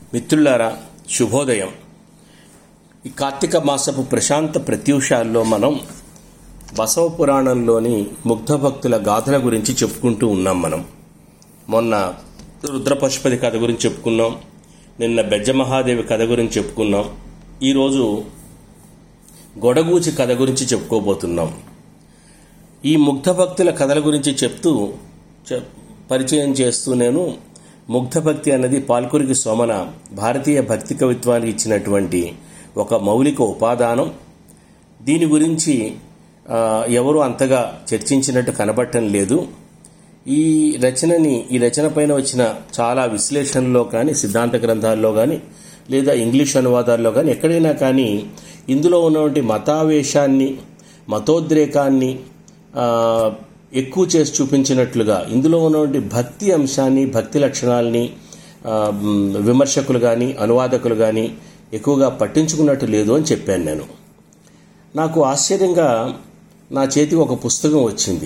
మిత్రులారా శుభోదయం ఈ కార్తీక మాసపు ప్రశాంత ప్రత్యూషాల్లో మనం బసవ పురాణంలోని ముగ్ధ భక్తుల గాథల గురించి చెప్పుకుంటూ ఉన్నాం మనం మొన్న రుద్రపశుపతి కథ గురించి చెప్పుకున్నాం నిన్న బెజ్జమహాదేవి కథ గురించి చెప్పుకున్నాం ఈరోజు గొడగూచి కథ గురించి చెప్పుకోబోతున్నాం ఈ ముగ్ధ భక్తుల కథల గురించి చెప్తూ చె- పరిచయం చేస్తూ నేను ముగ్ధ భక్తి అన్నది పాల్కురికి సోమన భారతీయ భక్తి కవిత్వానికి ఇచ్చినటువంటి ఒక మౌలిక ఉపాదానం దీని గురించి ఆ, ఎవరు అంతగా చర్చించినట్టు కనబడటం లేదు ఈ రచనని ఈ రచన పైన వచ్చిన చాలా విశ్లేషణలో కానీ సిద్ధాంత గ్రంథాల్లో కానీ లేదా ఇంగ్లీష్ అనువాదాల్లో కానీ ఎక్కడైనా కానీ ఇందులో ఉన్నటువంటి మతావేశాన్ని మతోద్రేకాన్ని ఆ, ఎక్కువ చేసి చూపించినట్లుగా ఇందులో ఉన్నటువంటి భక్తి అంశాన్ని భక్తి లక్షణాలని ఆ, మ్, విమర్శకులు కానీ అనువాదకులు కానీ ఎక్కువగా పట్టించుకున్నట్టు లేదు అని చెప్పాను నేను నాకు ఆశ్చర్యంగా నా చేతికి ఒక పుస్తకం వచ్చింది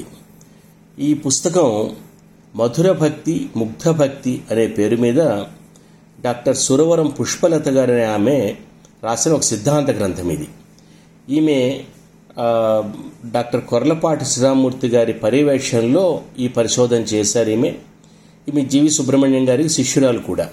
ఈ పుస్తకం మధుర భక్తి ముగ్ధ భక్తి అనే పేరు మీద డాక్టర్ సురవరం పుష్పలత గారనే ఆమె రాసిన ఒక సిద్ధాంత గ్రంథం ఇది ఈమె ఆ, డాక్టర్ కొర్లపాటి శ్రీరామూర్తి గారి పర్యవేక్షణలో ఈ పరిశోధన చేశారు ఈమె ఈమె జీవి సుబ్రహ్మణ్యం గారికి శిష్యురాలు కూడా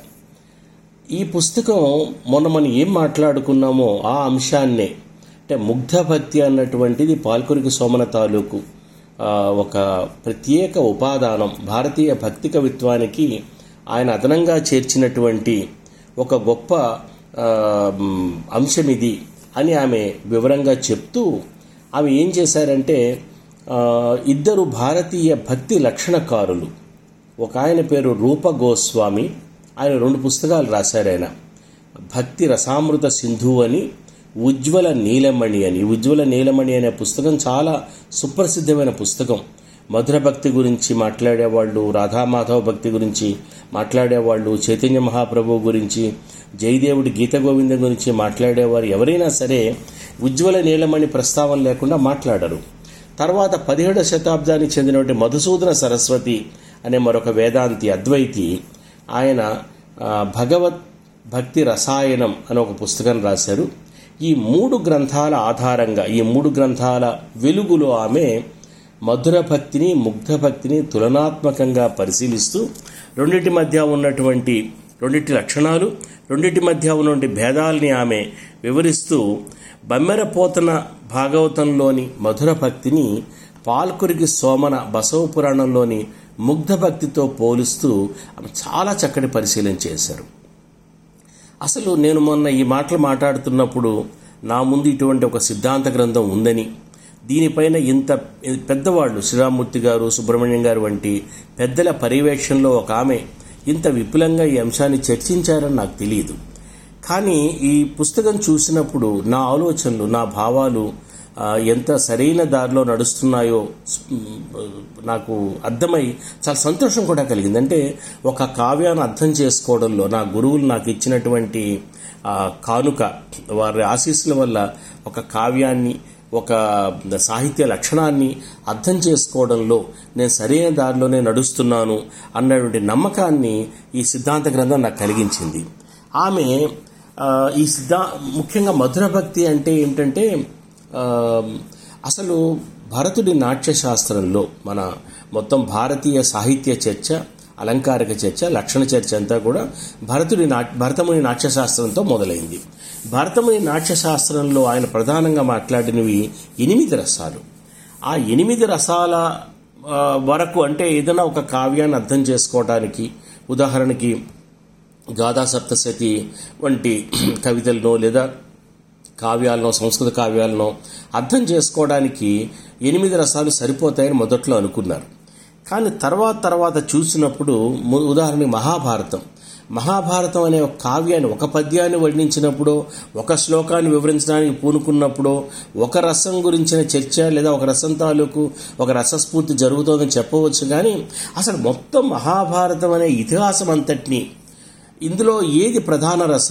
ఈ పుస్తకం మొన్న మనం ఏం మాట్లాడుకున్నామో ఆ అంశాన్నే అంటే ముగ్ధ భక్తి అన్నటువంటిది పాల్కురికి సోమన తాలూకు ఆ, ఒక ప్రత్యేక ఉపాదానం భారతీయ భక్తి కవిత్వానికి ఆయన అదనంగా చేర్చినటువంటి ఒక గొప్ప ఆ, మ్, అంశం ఇది అని ఆమె వివరంగా చెప్తూ ఆమె ఏం చేశారంటే ఆ, ఇద్దరు భారతీయ భక్తి లక్షణకారులు ఒక ఆయన పేరు రూప గోస్వామి ఆయన రెండు పుస్తకాలు రాశారు ఆయన భక్తి రసామృత సింధు అని ఉజ్వల నీలమణి అని ఉజ్వల నీలమణి అనే పుస్తకం చాలా సుప్రసిద్ధమైన పుస్తకం మధుర భక్తి గురించి మాట్లాడేవాళ్ళు రాధామాధవ భక్తి గురించి మాట్లాడేవాళ్ళు చైతన్య మహాప్రభు గురించి జయదేవుడి గీత గోవిందం గురించి మాట్లాడేవారు ఎవరైనా సరే ఉజ్వల నీలమణి ప్రస్తావన లేకుండా మాట్లాడరు తర్వాత పదిహేడవ శతాబ్దానికి చెందినటువంటి మధుసూదన సరస్వతి అనే మరొక వేదాంతి అద్వైతి ఆయన ఆ, భగవత్ భక్తి రసాయనం అనే ఒక పుస్తకం రాశారు ఈ మూడు గ్రంథాల ఆధారంగా ఈ మూడు గ్రంథాల వెలుగులో ఆమె మధుర భక్తిని ముగ్ధ భక్తిని తులనాత్మకంగా పరిశీలిస్తూ రెండింటి మధ్య ఉన్నటువంటి రెండింటి లక్షణాలు రెండింటి మధ్య ఉన్నటువంటి భేదాల్ని ఆమె వివరిస్తూ బమ్మెరపోతన భాగవతంలోని మధుర భక్తిని పాల్కురికి సోమన బసవ పురాణంలోని ముగ్ధ భక్తితో పోలుస్తూ ఆమె చాలా చక్కటి పరిశీలన చేశారు అసలు నేను మొన్న ఈ మాటలు మాట్లాడుతున్నప్పుడు నా ముందు ఇటువంటి ఒక సిద్ధాంత గ్రంథం ఉందని దీనిపైన ఇంత పెద్దవాళ్ళు శ్రీరామూర్తి గారు సుబ్రహ్మణ్యం గారు వంటి పెద్దల పర్యవేక్షణలో ఒక ఆమె ఇంత విపులంగా ఈ అంశాన్ని చర్చించారని నాకు తెలియదు కానీ ఈ పుస్తకం చూసినప్పుడు నా ఆలోచనలు నా భావాలు ఆ, ఎంత సరైన దారిలో నడుస్తున్నాయో మ్, నాకు అర్థమై చాలా సంతోషం కూడా కలిగింది అంటే ఒక కావ్యాన్ని అర్థం చేసుకోవడంలో నా గురువులు నాకు ఇచ్చినటువంటి ఆ, కానుక వారి ఆశీస్సుల వల్ల ఒక కావ్యాన్ని ఒక సాహిత్య లక్షణాన్ని అర్థం చేసుకోవడంలో నేను సరైన దారిలోనే నడుస్తున్నాను అన్నటువంటి నమ్మకాన్ని ఈ సిద్ధాంత గ్రంథం నాకు కలిగించింది ఆమె ఆ, ఈ సిద్ధా ముఖ్యంగా మధుర భక్తి అంటే ఏంటంటే ఆ, అసలు భరతుడి నాట్యశాస్త్రంలో మన మొత్తం భారతీయ సాహిత్య చర్చ అలంకారిక చర్చ లక్షణ చర్చ అంతా కూడా భరతుడి నా భరతముని నాట్యశాస్త్రంతో మొదలైంది భరతముని నాట్యశాస్త్రంలో ఆయన ప్రధానంగా మాట్లాడినవి ఎనిమిది రసాలు ఆ ఎనిమిది రసాల ఆ, వరకు అంటే ఏదైనా ఒక కావ్యాన్ని అర్థం చేసుకోవడానికి ఉదాహరణకి గాథా సప్తశతి వంటి కవితలను లేదా కావ్యాలను సంస్కృత కావ్యాలను అర్థం చేసుకోవడానికి ఎనిమిది రసాలు సరిపోతాయని మొదట్లో అనుకున్నారు కానీ తర్వాత తర్వాత చూసినప్పుడు ము- ఉదాహరణకి మహాభారతం మహాభారతం అనే ఒక కావ్యాన్ని ఒక పద్యాన్ని వర్ణించినప్పుడు ఒక శ్లోకాన్ని వివరించడానికి పూనుకున్నప్పుడు ఒక రసం గురించిన చర్చ లేదా ఒక రసం తాలూకు ఒక రసస్ఫూర్తి జరుగుతోందని చెప్పవచ్చు కానీ అసలు మొత్తం మహాభారతం అనే ఇతిహాసం అంతటినీ ఇందులో ఏది ప్రధాన రసం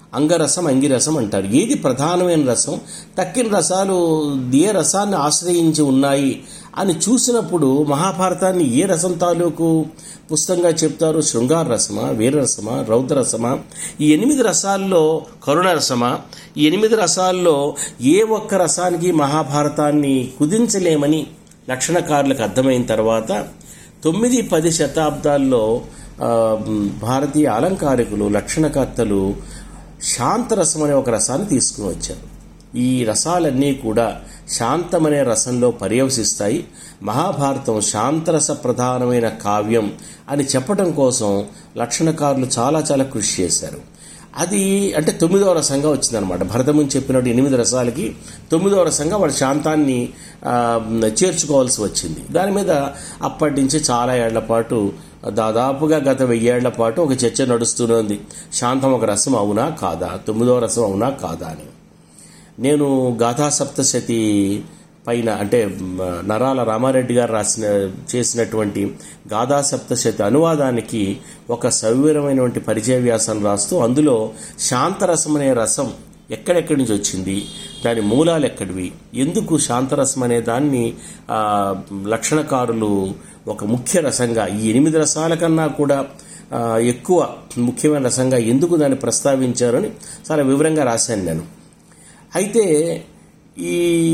అంగరసం అంగిరసం అంటారు ఏది ప్రధానమైన రసం తక్కిన రసాలు ఏ రసాన్ని ఆశ్రయించి ఉన్నాయి అని చూసినప్పుడు మహాభారతాన్ని ఏ రసం తాలూకు పుస్తకంగా చెప్తారు శృంగార రసమా వీరరసమా రౌద్రరసమా ఈ ఎనిమిది రసాల్లో కరుణ రసమా ఈ ఎనిమిది రసాల్లో ఏ ఒక్క రసానికి మహాభారతాన్ని కుదించలేమని లక్షణకారులకు అర్థమైన తర్వాత తొమ్మిది పది శతాబ్దాల్లో ఆ, భారతీయ అలంకారికులు లక్షణకర్తలు శాంతరసం అనే ఒక రసాన్ని తీసుకుని వచ్చారు ఈ రసాలన్నీ కూడా శాంతమనే రసంలో పర్యవసిస్తాయి మహాభారతం శాంతరస ప్రధానమైన కావ్యం అని చెప్పడం కోసం లక్షణకారులు చాలా చాలా కృషి చేశారు అది అంటే తొమ్మిదవ రసంగా వచ్చిందనమాట భరతముని చెప్పినట్టు ఎనిమిది రసాలకి తొమ్మిదవ రసంగా వాళ్ళ శాంతాన్ని ఆ, చేర్చుకోవాల్సి వచ్చింది దాని మీద అప్పటి నుంచి చాలా ఏళ్ల పాటు దాదాపుగా గత వెయ్యేళ్ల పాటు ఒక చర్చ నడుస్తూనే ఉంది శాంతం ఒక రసం అవునా కాదా తొమ్మిదవ రసం అవునా కాదా అని నేను గాథా సప్తశతి పైన అంటే మ, నరాల రామారెడ్డి గారు రాసిన చేసినటువంటి గాథా సప్తశతి అనువాదానికి ఒక సవివరమైనటువంటి పరిచయ వ్యాసం రాస్తూ అందులో శాంతరసం అనే రసం ఎక్కడెక్కడి నుంచి వచ్చింది దాని మూలాలు ఎక్కడివి ఎందుకు శాంతరసం అనే దాన్ని ఆ, లక్షణకారులు ఒక ముఖ్య రసంగా ఈ ఎనిమిది రసాల కన్నా కూడా ఆ, ఎక్కువ ముఖ్యమైన రసంగా ఎందుకు దాన్ని ప్రస్తావించారని చాలా వివరంగా రాశాను నేను అయితే ఈ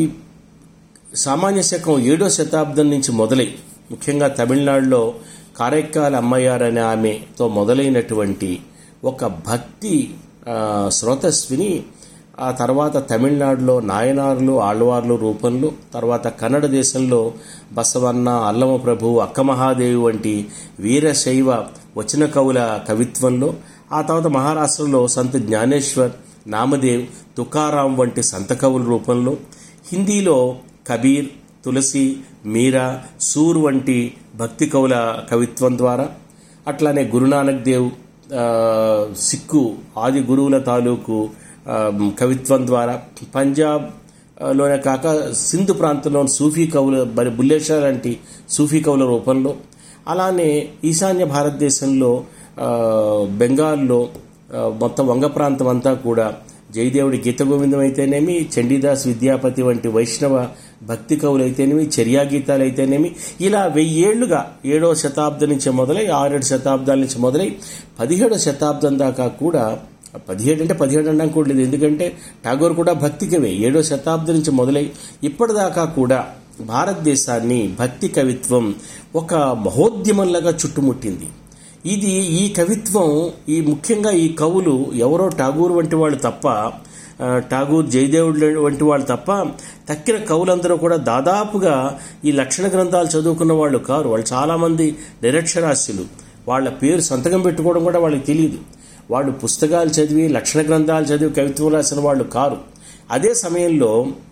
సామాన్య శకం ఏడో శతాబ్దం నుంచి మొదలై ముఖ్యంగా తమిళనాడులో కారైక్కాల అమ్మయ్యార్ అనే ఆమెతో మొదలైనటువంటి ఒక భక్తి ఆ, స్రోతస్విని ఆ తర్వాత తమిళనాడులో నాయనార్లు ఆళ్వార్లు రూపంలో తర్వాత కన్నడ దేశంలో బసవన్న అల్లమ ప్రభు అక్కమహాదేవి వంటి వీరశైవ వచన కవుల కవిత్వంలో ఆ తర్వాత మహారాష్ట్రలో సంత్ జ్ఞానేశ్వర్ నామదేవ్ తుకారాం వంటి సంత కవుల రూపంలో హిందీలో కబీర్ తులసి మీరా సూర్ వంటి భక్తి కవుల కవిత్వం ద్వారా అట్లానే గురునానక్ దేవ్ ఆ, సిక్కు ఆది గురువుల తాలూకు ఆ, కవిత్వం ద్వారా పంజాబ్ ఆ, లోనే కాక సింధు ప్రాంతంలో సూఫీ కవుల మరి బుల్లేషా లాంటి సూఫీ కవుల రూపంలో అలానే ఈశాన్య భారతదేశంలో ఆ, బెంగాల్లో ఆ, మొత్తం వంగ ప్రాంతం అంతా కూడా జయదేవుడి గీత గోవిందం అయితేనేమి చండీదాస్ విద్యాపతి వంటి వైష్ణవ భక్తి కవులు అయితేనేమి చర్యా గీతాలు అయితేనేమి ఇలా వెయ్యేళ్లుగా ఏడవ శతాబ్దం నుంచి మొదలై ఆరేడు శతాబ్దాల నుంచి మొదలై పదిహేడవ శతాబ్దం దాకా కూడా పదిహేడు అంటే పదిహేడు అనడం కూడా లేదు ఎందుకంటే ఠాగూర్ కూడా భక్తి కవే ఏడో శతాబ్దం నుంచి మొదలై ఇప్పటిదాకా కూడా భారతదేశాన్ని భక్తి కవిత్వం ఒక మహోద్యమంలాగా చుట్టుముట్టింది ఇది ఈ కవిత్వం ఈ ముఖ్యంగా ఈ కవులు ఎవరో ఠాగూర్ వంటి వాళ్ళు తప్ప ఆ, ఠాగూర్ జయదేవుడు వంటి వాళ్ళు తప్ప తక్కిన కవులందరూ కూడా దాదాపుగా ఈ లక్షణ గ్రంథాలు చదువుకున్న వాళ్ళు కారు వాళ్ళు చాలామంది నిరక్షరాస్యులు వాళ్ళ పేరు సంతకం పెట్టుకోవడం కూడా వాళ్ళకి తెలియదు వాళ్ళు పుస్తకాలు చదివి లక్షణ గ్రంథాలు చదివి కవిత్వం రాసిన వాళ్ళు కారు అదే సమయంలో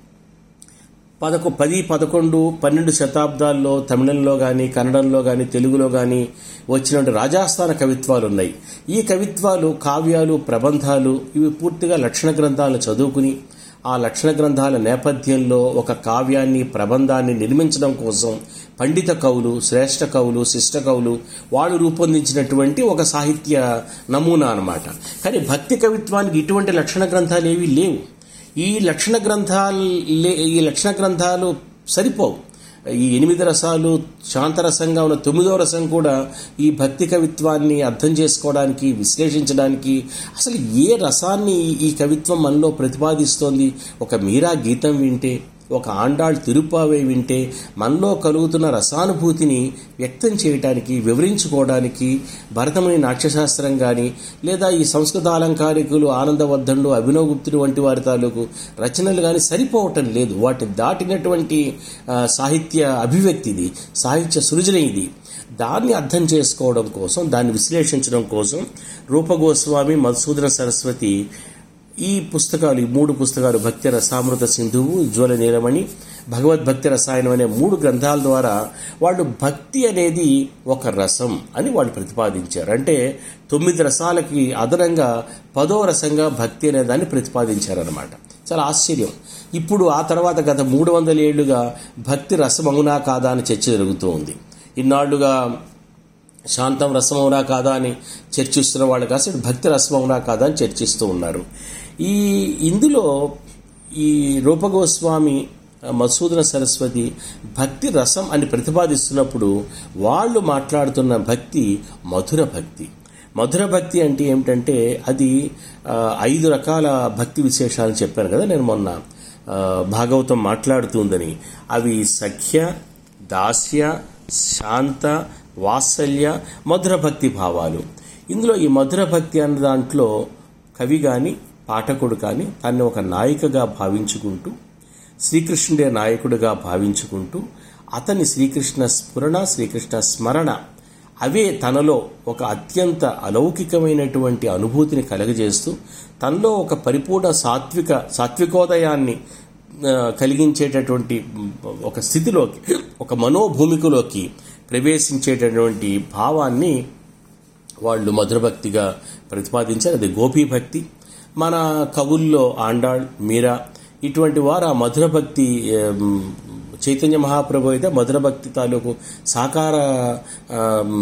పదకొ పది పదకొండు పన్నెండు శతాబ్దాల్లో తమిళంలో కానీ కన్నడంలో కానీ తెలుగులో కానీ వచ్చినటువంటి రాజాస్థాన కవిత్వాలు ఉన్నాయి ఈ కవిత్వాలు కావ్యాలు ప్రబంధాలు ఇవి పూర్తిగా లక్షణ గ్రంథాలను చదువుకుని ఆ లక్షణ గ్రంథాల నేపథ్యంలో ఒక కావ్యాన్ని ప్రబంధాన్ని నిర్మించడం కోసం పండిత కవులు శ్రేష్ఠ కవులు శిష్ట కవులు వాళ్ళు రూపొందించినటువంటి ఒక సాహిత్య నమూనా అన్నమాట కానీ భక్తి కవిత్వానికి ఇటువంటి లక్షణ గ్రంథాలు ఏవీ లేవు ఈ లక్షణ గ్రంథాలు లే- ఈ లక్షణ గ్రంథాలు సరిపోవు ఈ ఎనిమిది రసాలు శాంతరసంగా ఉన్న తొమ్మిదో రసం కూడా ఈ భక్తి కవిత్వాన్ని అర్థం చేసుకోవడానికి విశ్లేషించడానికి అసలు ఏ రసాన్ని ఈ- ఈ కవిత్వం మనలో ప్రతిపాదిస్తోంది ఒక మీరా గీతం వింటే ఒక ఆండాళ్ తిరుపావే వింటే మనలో కలుగుతున్న రసానుభూతిని వ్యక్తం చేయడానికి వివరించుకోవడానికి భరతముని నాట్యశాస్త్రం కానీ లేదా ఈ సంస్కృత అలంకారికులు ఆనందవర్ధనుడు అభినవగుప్తుడు వంటి వారి తాలూకు రచనలు కానీ సరిపోవటం లేదు వాటిని దాటినటువంటి ఆ, సాహిత్య అభివ్యక్తి ఇది సాహిత్య సృజన ఇది దాన్ని అర్థం చేసుకోవడం కోసం దాన్ని విశ్లేషించడం కోసం రూపగోస్వామి మధుసూదన సరస్వతి ఈ పుస్తకాలు ఈ మూడు పుస్తకాలు భక్తి రసామృత సింధువు జ్వల నీలమణి భగవద్భక్తి రసాయనం అనే మూడు గ్రంథాల ద్వారా వాళ్ళు భక్తి అనేది ఒక రసం అని వాళ్ళు ప్రతిపాదించారు అంటే తొమ్మిది రసాలకి అదనంగా పదో రసంగా భక్తి అనే దాన్ని ప్రతిపాదించారనమాట చాలా ఆశ్చర్యం ఇప్పుడు ఆ తర్వాత గత మూడు వందల ఏళ్లుగా భక్తి రసం అవునా కాదా అని చర్చ జరుగుతూ ఉంది ఇన్నాళ్లుగా శాంతం రసమవునా కాదా అని చర్చిస్తున్న వాళ్ళు కాదు భక్తి రసమవునా కాదా అని చర్చిస్తూ ఉన్నారు ఈ ఇందులో ఈ రూపగోస్వామి మధుసూదన సరస్వతి భక్తి రసం అని ప్రతిపాదిస్తున్నప్పుడు వాళ్ళు మాట్లాడుతున్న భక్తి మధుర భక్తి మధుర భక్తి అంటే ఏమిటంటే అది ఆ, ఐదు రకాల భక్తి విశేషాలు చెప్పాను కదా నేను మొన్న ఆ, భాగవతం మాట్లాడుతుందని అవి సఖ్య దాస్య శాంత వాత్సల్య మధుర భక్తి భావాలు ఇందులో ఈ మధుర భక్తి అన్న దాంట్లో కవి కానీ పాఠకుడు కానీ తన్ని ఒక నాయికగా భావించుకుంటూ శ్రీకృష్ణుడే నాయకుడిగా భావించుకుంటూ అతని శ్రీకృష్ణ స్ఫురణ శ్రీకృష్ణ స్మరణ అవే తనలో ఒక అత్యంత అలౌకికమైనటువంటి అనుభూతిని కలగజేస్తూ తనలో ఒక పరిపూర్ణ సాత్విక సాత్వికోదయాన్ని ఆ, కలిగించేటటువంటి ఒక స్థితిలోకి ఒక మనోభూమికలోకి ప్రవేశించేటటువంటి భావాన్ని వాళ్ళు మధురభక్తిగా ప్రతిపాదించారు అది గోపీ భక్తి మన కవుల్లో ఆండాళ్ మీరా ఇటువంటి వారు ఆ మధుర భక్తి ఏం, చైతన్య మహాప్రభు అయితే మధుర భక్తి తాలూకు సాకార ఆమ్,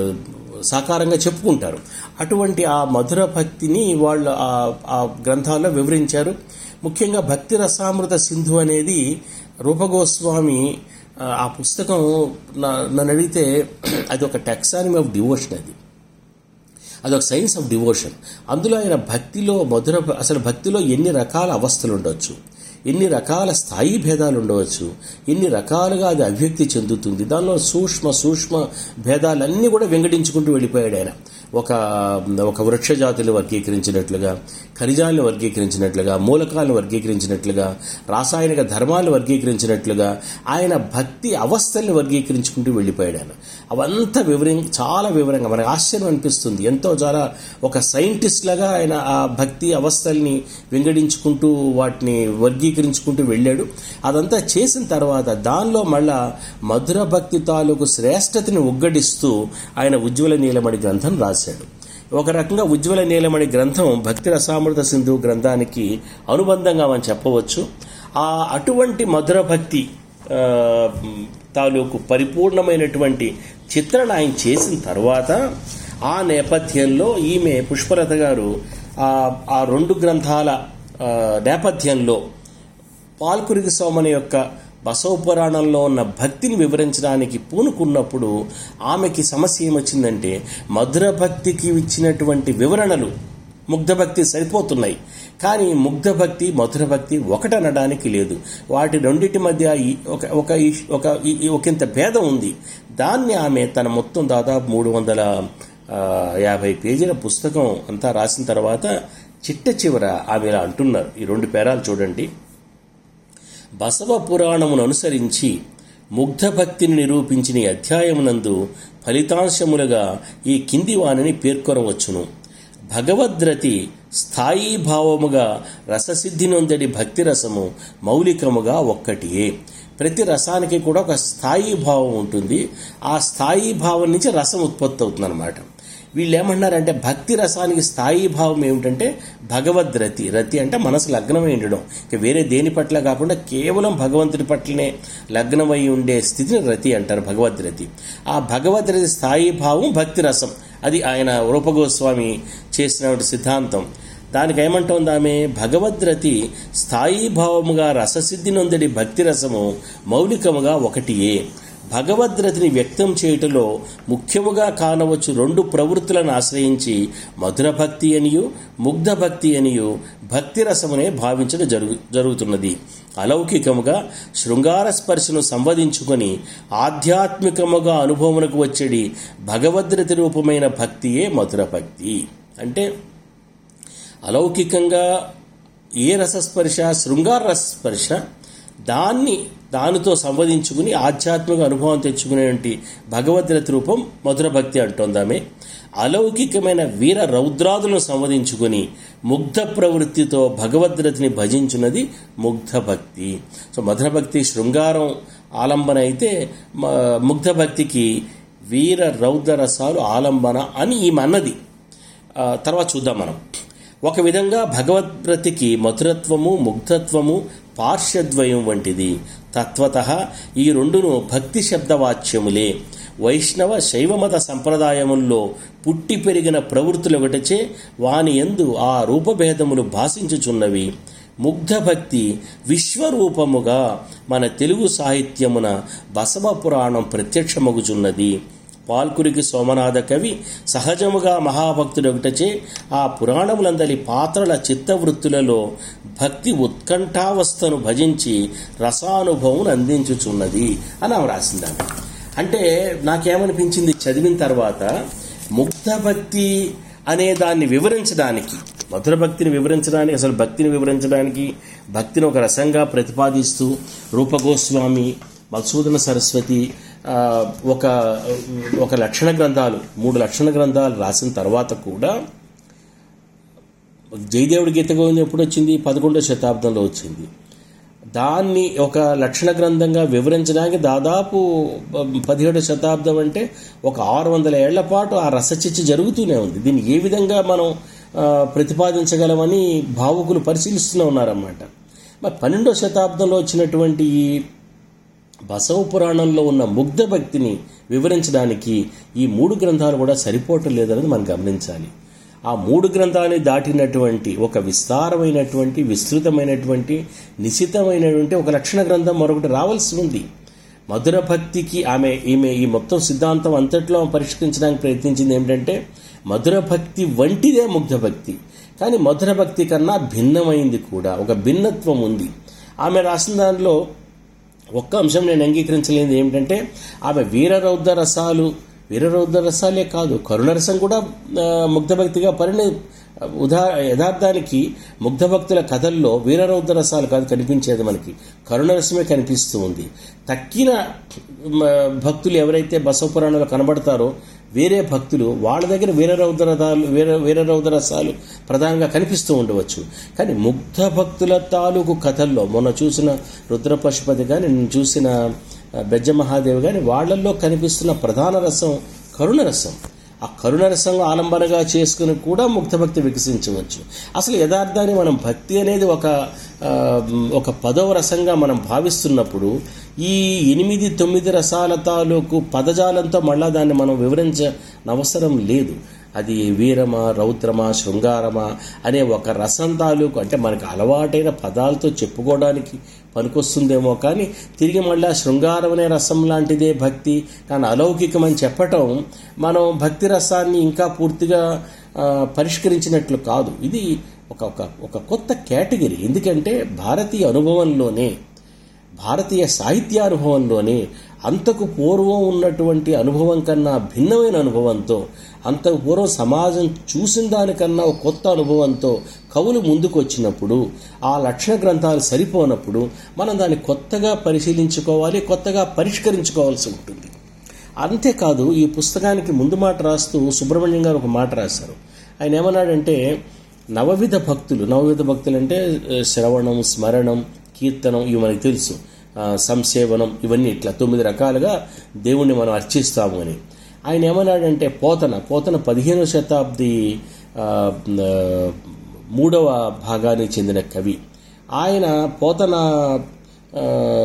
సాకారంగా చెప్పుకుంటారు అటువంటి ఆ మధుర భక్తిని వాళ్ళు ఆ- ఆ గ్రంథాల్లో వివరించారు ముఖ్యంగా భక్తి రసామృత సింధు అనేది రూపగోస్వామి ఆ, ఆ పుస్తకం నా- నన్ను అడిగితే అది ఒక టెక్సానిమ్ ఆఫ్ డివోషన్ అది అదొక సైన్స్ ఆఫ్ డివోషన్ అందులో ఆయన భక్తిలో మధుర అసలు భక్తిలో ఎన్ని రకాల అవస్థలు ఉండొచ్చు ఎన్ని రకాల స్థాయి భేదాలు ఉండవచ్చు ఎన్ని రకాలుగా అది అభివ్యక్తి చెందుతుంది దానిలో సూక్ష్మ సూక్ష్మ భేదాలన్నీ కూడా వెంకటించుకుంటూ వెళ్ళిపోయాడు ఆయన ఒక ఒక వృక్ష జాతులు వర్గీకరించినట్లుగా ఖనిజాలను వర్గీకరించినట్లుగా మూలకాలను వర్గీకరించినట్లుగా రాసాయనిక ధర్మాలను వర్గీకరించినట్లుగా ఆయన భక్తి అవస్థల్ని వర్గీకరించుకుంటూ వెళ్ళిపోయాడు ఆయన అవంతా వివరం చాలా వివరంగా మనకు ఆశ్చర్యం అనిపిస్తుంది ఎంతో చాలా ఒక సైంటిస్ట్ లాగా ఆయన ఆ భక్తి అవస్థల్ని వెంగడించుకుంటూ వాటిని వర్గీకరించుకుంటూ వెళ్ళాడు అదంతా చేసిన తర్వాత దానిలో మళ్ళా మధుర భక్తి తాలూకు శ్రేష్టతని ఉగ్గడిస్తూ ఆయన ఉజ్వల నీలమణి గ్రంథం రాశాడు ఒక రకంగా ఉజ్వల నీలమణి గ్రంథం భక్తి రసామృత సింధు గ్రంథానికి అనుబంధంగా మనం చెప్పవచ్చు ఆ అటువంటి మధుర భక్తి ఆ, తాలూకు పరిపూర్ణమైనటువంటి చిత్రణ ఆయన చేసిన తర్వాత ఆ నేపథ్యంలో ఈమె పుష్పలత గారు ఆ ఆ రెండు గ్రంథాల ఆ, నేపథ్యంలో పాల్కురికి సోమని యొక్క బసవ పురాణంలో ఉన్న భక్తిని వివరించడానికి పూనుకున్నప్పుడు ఆమెకి సమస్య ఏమొచ్చిందంటే మధుర భక్తికి ఇచ్చినటువంటి వివరణలు ముగ్ధ భక్తి సరిపోతున్నాయి కానీ ముగ్ధ భక్తి మధుర భక్తి ఒకటనడానికి లేదు వాటి రెండింటి మధ్య ఈ- ఒక ఒక ఈ- ఒక ఈ- ఈ- ఒకంత భేదం ఉంది దాన్ని ఆమె తన మొత్తం దాదాపు మూడు వందల ఆ, యాభై పేజీల పుస్తకం అంతా రాసిన తర్వాత చిట్ట చివర ఆమె ఇలా అంటున్నారు ఈ రెండు పేరాలు చూడండి బసవ పురాణమును అనుసరించి ముగ్ధ భక్తిని నిరూపించిన ఈ అధ్యాయమునందు ఫలితాంశములుగా ఈ కింది వాణిని పేర్కొనవచ్చును భగవద్రతి స్థాయీ భావముగా రససిద్ధి నొందడి భక్తి రసము మౌలికముగా ఒక్కటియే ప్రతి రసానికి కూడా ఒక స్థాయి భావం ఉంటుంది ఆ స్థాయి భావం నుంచి రసం ఉత్పత్తి అవుతుంది అనమాట వీళ్ళు ఏమంటున్నారంటే భక్తి రసానికి స్థాయి భావం ఏమిటంటే భగవద్ రతి రతి అంటే మనసు లగ్నమై ఉండడం ఇక వేరే దేని పట్ల కాకుండా కేవలం భగవంతుడి పట్లనే లగ్నమై ఉండే స్థితిని రతి అంటారు భగవద్ రతి ఆ భగవద్ రతి స్థాయి భావం భక్తి రసం అది ఆయన రూపగోస్వామి చేసిన సిద్ధాంతం దానికి ఏమంటోంది ఆమె భగవద్రతి స్థాయి భావముగా రససిద్ధి నొందడి భక్తి రసము మౌలికముగా ఒకటియే భగవద్రతిని వ్యక్తం చేయుటలో ముఖ్యముగా కానవచ్చు రెండు ప్రవృత్తులను ఆశ్రయించి మధుర భక్తి అనియు ముగ్ధ భక్తి అనియు భక్తి రసమునే భావించడం జరుగు జరుగుతున్నది అలౌకికముగా శృంగార స్పర్శను సంవదించుకొని ఆధ్యాత్మికముగా అనుభవమునకు వచ్చేది భగవద్రతి రూపమైన భక్తియే మధుర భక్తి అంటే అలౌకికంగా ఏ రసస్పర్శ శృంగార రసస్పర్శ దాన్ని దానితో సంవదించుకుని ఆధ్యాత్మిక అనుభవం తెచ్చుకునేటువంటి భగవద్రతి రూపం మధుర భక్తి అంటోందామే అలౌకికమైన వీర రౌద్రాదులను సంవదించుకుని ముగ్ధ ప్రవృత్తితో భగవద్రతిని భజించున్నది ముగ్ధ భక్తి సో మధుర భక్తి శృంగారం ఆలంబన అయితే మ- ముగ్ధ భక్తికి వీర రౌద్ర రసాలు ఆలంబన అని ఈమె అన్నది ఆ, తర్వాత చూద్దాం మనం ఒక విధంగా భగవద్రతికి మధురత్వము ముగ్ధత్వము పార్శ్వద్వయం వంటిది తత్వత ఈ రెండును భక్తి శబ్దవాచ్యములే వైష్ణవ శైవమత సంప్రదాయముల్లో పుట్టి పెరిగిన ప్రవృత్తులు ఒకటిచే వాని ఎందు ఆ రూపభేదములు భాషించుచున్నవి ముగ్ధ భక్తి విశ్వరూపముగా మన తెలుగు సాహిత్యమున బసవ పురాణం ప్రత్యక్షమగుచున్నది పాల్కురికి సోమనాథ కవి సహజముగా మహాభక్తుడు ఒకటచే ఆ పురాణములందలి పాత్రల చిత్తవృత్తులలో భక్తి ఉత్కంఠావస్థను భజించి రసానుభవం అందించుచున్నది అని ఆమె రాసిందామె అంటే నాకేమనిపించింది చదివిన తర్వాత ముగ్ధ భక్తి అనే దాన్ని వివరించడానికి మధుర భక్తిని వివరించడానికి అసలు భక్తిని వివరించడానికి భక్తిని ఒక రసంగా ప్రతిపాదిస్తూ రూపగోస్వామి మధుసూదన సరస్వతి ఆ, ఒక ఒక లక్షణ గ్రంథాలు మూడు లక్షణ గ్రంథాలు రాసిన తర్వాత కూడా జయదేవుడి గీత గోవిందం ఎప్పుడు వచ్చింది పదకొండో శతాబ్దంలో వచ్చింది దాన్ని ఒక లక్షణ గ్రంథంగా వివరించడానికి దాదాపు పదిహేడో శతాబ్దం అంటే ఒక ఆరు వందల ఏళ్ల పాటు ఆ రసచిచ్చ జరుగుతూనే ఉంది దీన్ని ఏ విధంగా మనం ఆ, ప్రతిపాదించగలమని భావుకులు పరిశీలిస్తూనే ఉన్నారన్నమాట మరి పన్నెండో శతాబ్దంలో వచ్చినటువంటి ఈ బసవ పురాణంలో ఉన్న ముగ్ధ భక్తిని వివరించడానికి ఈ మూడు గ్రంథాలు కూడా సరిపోవటం లేదనేది మనం గమనించాలి ఆ మూడు గ్రంథాన్ని దాటినటువంటి ఒక విస్తారమైనటువంటి విస్తృతమైనటువంటి నిశితమైనటువంటి ఒక లక్షణ గ్రంథం మరొకటి రావాల్సి ఉంది మధుర భక్తికి ఆమె ఈమె ఈ మొత్తం సిద్ధాంతం అంతట్లో పరిష్కరించడానికి ప్రయత్నించింది ఏమిటంటే మధుర భక్తి వంటిదే ముగ్ధ భక్తి కానీ మధుర భక్తి కన్నా భిన్నమైంది కూడా ఒక భిన్నత్వం ఉంది ఆమె రాసిన దానిలో ఒక్క అంశం నేను అంగీకరించలేనిది ఏమిటంటే ఆమె వీరరౌద్ర రసాలు వీరరౌద్ర రసాలే కాదు కరుణరసం కూడా ఆ, ముగ్ధభక్తిగా పరిణ ఉదా యథార్థానికి ముగ్ధభక్తుల కథల్లో వీరరౌద్ర రసాలు కాదు కనిపించేది మనకి కరుణరసమే కనిపిస్తూ ఉంది తక్కిన మ, భక్తులు ఎవరైతే బసవ పురాణంలో కనబడతారో వేరే భక్తులు వాళ్ళ దగ్గర వీరరౌద్రదాలు వీర వీరరౌద్ర రసాలు ప్రధానంగా కనిపిస్తూ ఉండవచ్చు కానీ ముగ్ధ భక్తుల తాలూకు కథల్లో మొన్న చూసిన రుద్ర పశుపతి కానీ నేను చూసిన ఆ, బెజ్జ మహాదేవి కానీ వాళ్ళల్లో కనిపిస్తున్న ప్రధాన రసం కరుణ రసం ఆ కరుణ రసం ఆలంబనగా చేసుకుని కూడా ముక్త భక్తి వికసించవచ్చు అసలు యథార్థాన్ని మనం భక్తి అనేది ఒక ఆ, ఒక పదవ రసంగా మనం భావిస్తున్నప్పుడు ఈ ఎనిమిది తొమ్మిది రసాల తాలూకు పదజాలంతో మళ్ళా దాన్ని మనం వివరించనవసరం లేదు అది వీరమా రౌద్రమా శృంగారమా అనే ఒక రసం తాలూకు అంటే మనకు అలవాటైన పదాలతో చెప్పుకోవడానికి పనికొస్తుందేమో కానీ తిరిగి మళ్ళా శృంగారం అనే రసం లాంటిదే భక్తి కానీ అలౌకికం అని చెప్పటం మనం భక్తి రసాన్ని ఇంకా పూర్తిగా ఆ, పరిష్కరించినట్లు కాదు ఇది ఒక ఒక ఒక కొత్త కేటగిరీ ఎందుకంటే భారతీయ అనుభవంలోనే భారతీయ సాహిత్యానుభవంలోనే అంతకు పూర్వం ఉన్నటువంటి అనుభవం కన్నా భిన్నమైన అనుభవంతో అంతకు పూర్వం సమాజం చూసిన దానికన్నా ఒక కొత్త అనుభవంతో కవులు ముందుకు వచ్చినప్పుడు ఆ లక్షణ గ్రంథాలు సరిపోనప్పుడు మనం దాన్ని కొత్తగా పరిశీలించుకోవాలి కొత్తగా పరిష్కరించుకోవాల్సి ఉంటుంది అంతేకాదు ఈ పుస్తకానికి ముందు మాట రాస్తూ సుబ్రహ్మణ్యం గారు ఒక మాట రాశారు ఆయన ఏమన్నాడంటే నవవిధ భక్తులు నవవిధ భక్తులు అంటే ఆ, శ్రవణం స్మరణం కీర్తనం ఇవి మనకు తెలుసు ఆ, సంసేవనం ఇవన్నీ ఇట్లా తొమ్మిది రకాలుగా దేవుణ్ణి మనం అర్చిస్తాము అని ఆయన ఏమన్నాడంటే పోతన పోతన పదిహేనవ శతాబ్ది ఆ, ఆ, మూడవ భాగానికి చెందిన కవి ఆయన పోతన ఆ,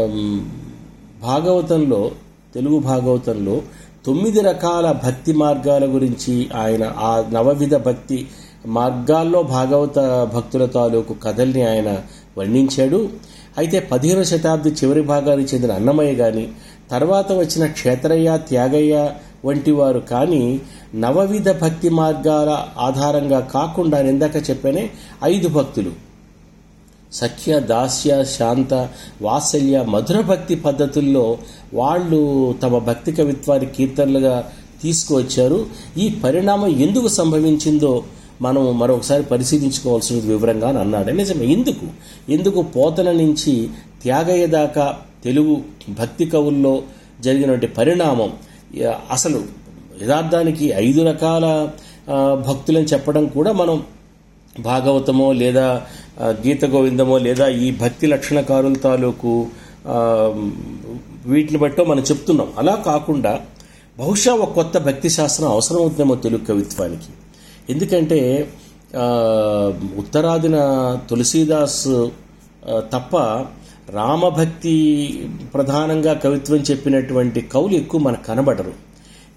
భాగవతంలో తెలుగు భాగవతంలో తొమ్మిది రకాల భక్తి మార్గాల గురించి ఆయన ఆ నవవిధ భక్తి మార్గాల్లో భాగవత భక్తుల తాలూకు కథల్ని ఆయన వర్ణించాడు అయితే పదిహేను శతాబ్ది చివరి భాగానికి చెందిన అన్నమయ్య గాని తర్వాత వచ్చిన క్షేత్రయ్య త్యాగయ్య వంటి వారు కానీ నవవిధ భక్తి మార్గాల ఆధారంగా కాకుండా నేను ఇందాక చెప్పానే ఐదు భక్తులు సఖ్య దాస్య శాంత వాత్సల్య మధుర భక్తి పద్ధతుల్లో వాళ్ళు తమ భక్తి కవిత్వాన్ని కీర్తనలుగా తీసుకువచ్చారు ఈ పరిణామం ఎందుకు సంభవించిందో మనం మరొకసారి పరిశీలించుకోవాల్సిన వివరంగా అని అన్నాడు నిజమే ఎందుకు ఎందుకు పోతన నుంచి త్యాగయ్య దాకా తెలుగు భక్తి కవుల్లో జరిగినటువంటి పరిణామం యా- అసలు యథార్థానికి ఐదు రకాల ఆ, భక్తులని చెప్పడం కూడా మనం భాగవతమో లేదా ఆ, గీత గోవిందమో లేదా ఈ భక్తి లక్షణకారుల తాలూకు ఆ, వీటిని బట్టో మనం చెప్తున్నాం అలా కాకుండా బహుశా ఒక కొత్త భక్తి శాస్త్రం అవసరం అవుతుందేమో తెలుగు కవిత్వానికి ఎందుకంటే ఆ, ఉత్తరాదిన తులసీదాస్ ఆ, తప్ప రామభక్తి ప్రధానంగా కవిత్వం చెప్పినటువంటి కవులు ఎక్కువ మనకు కనబడరు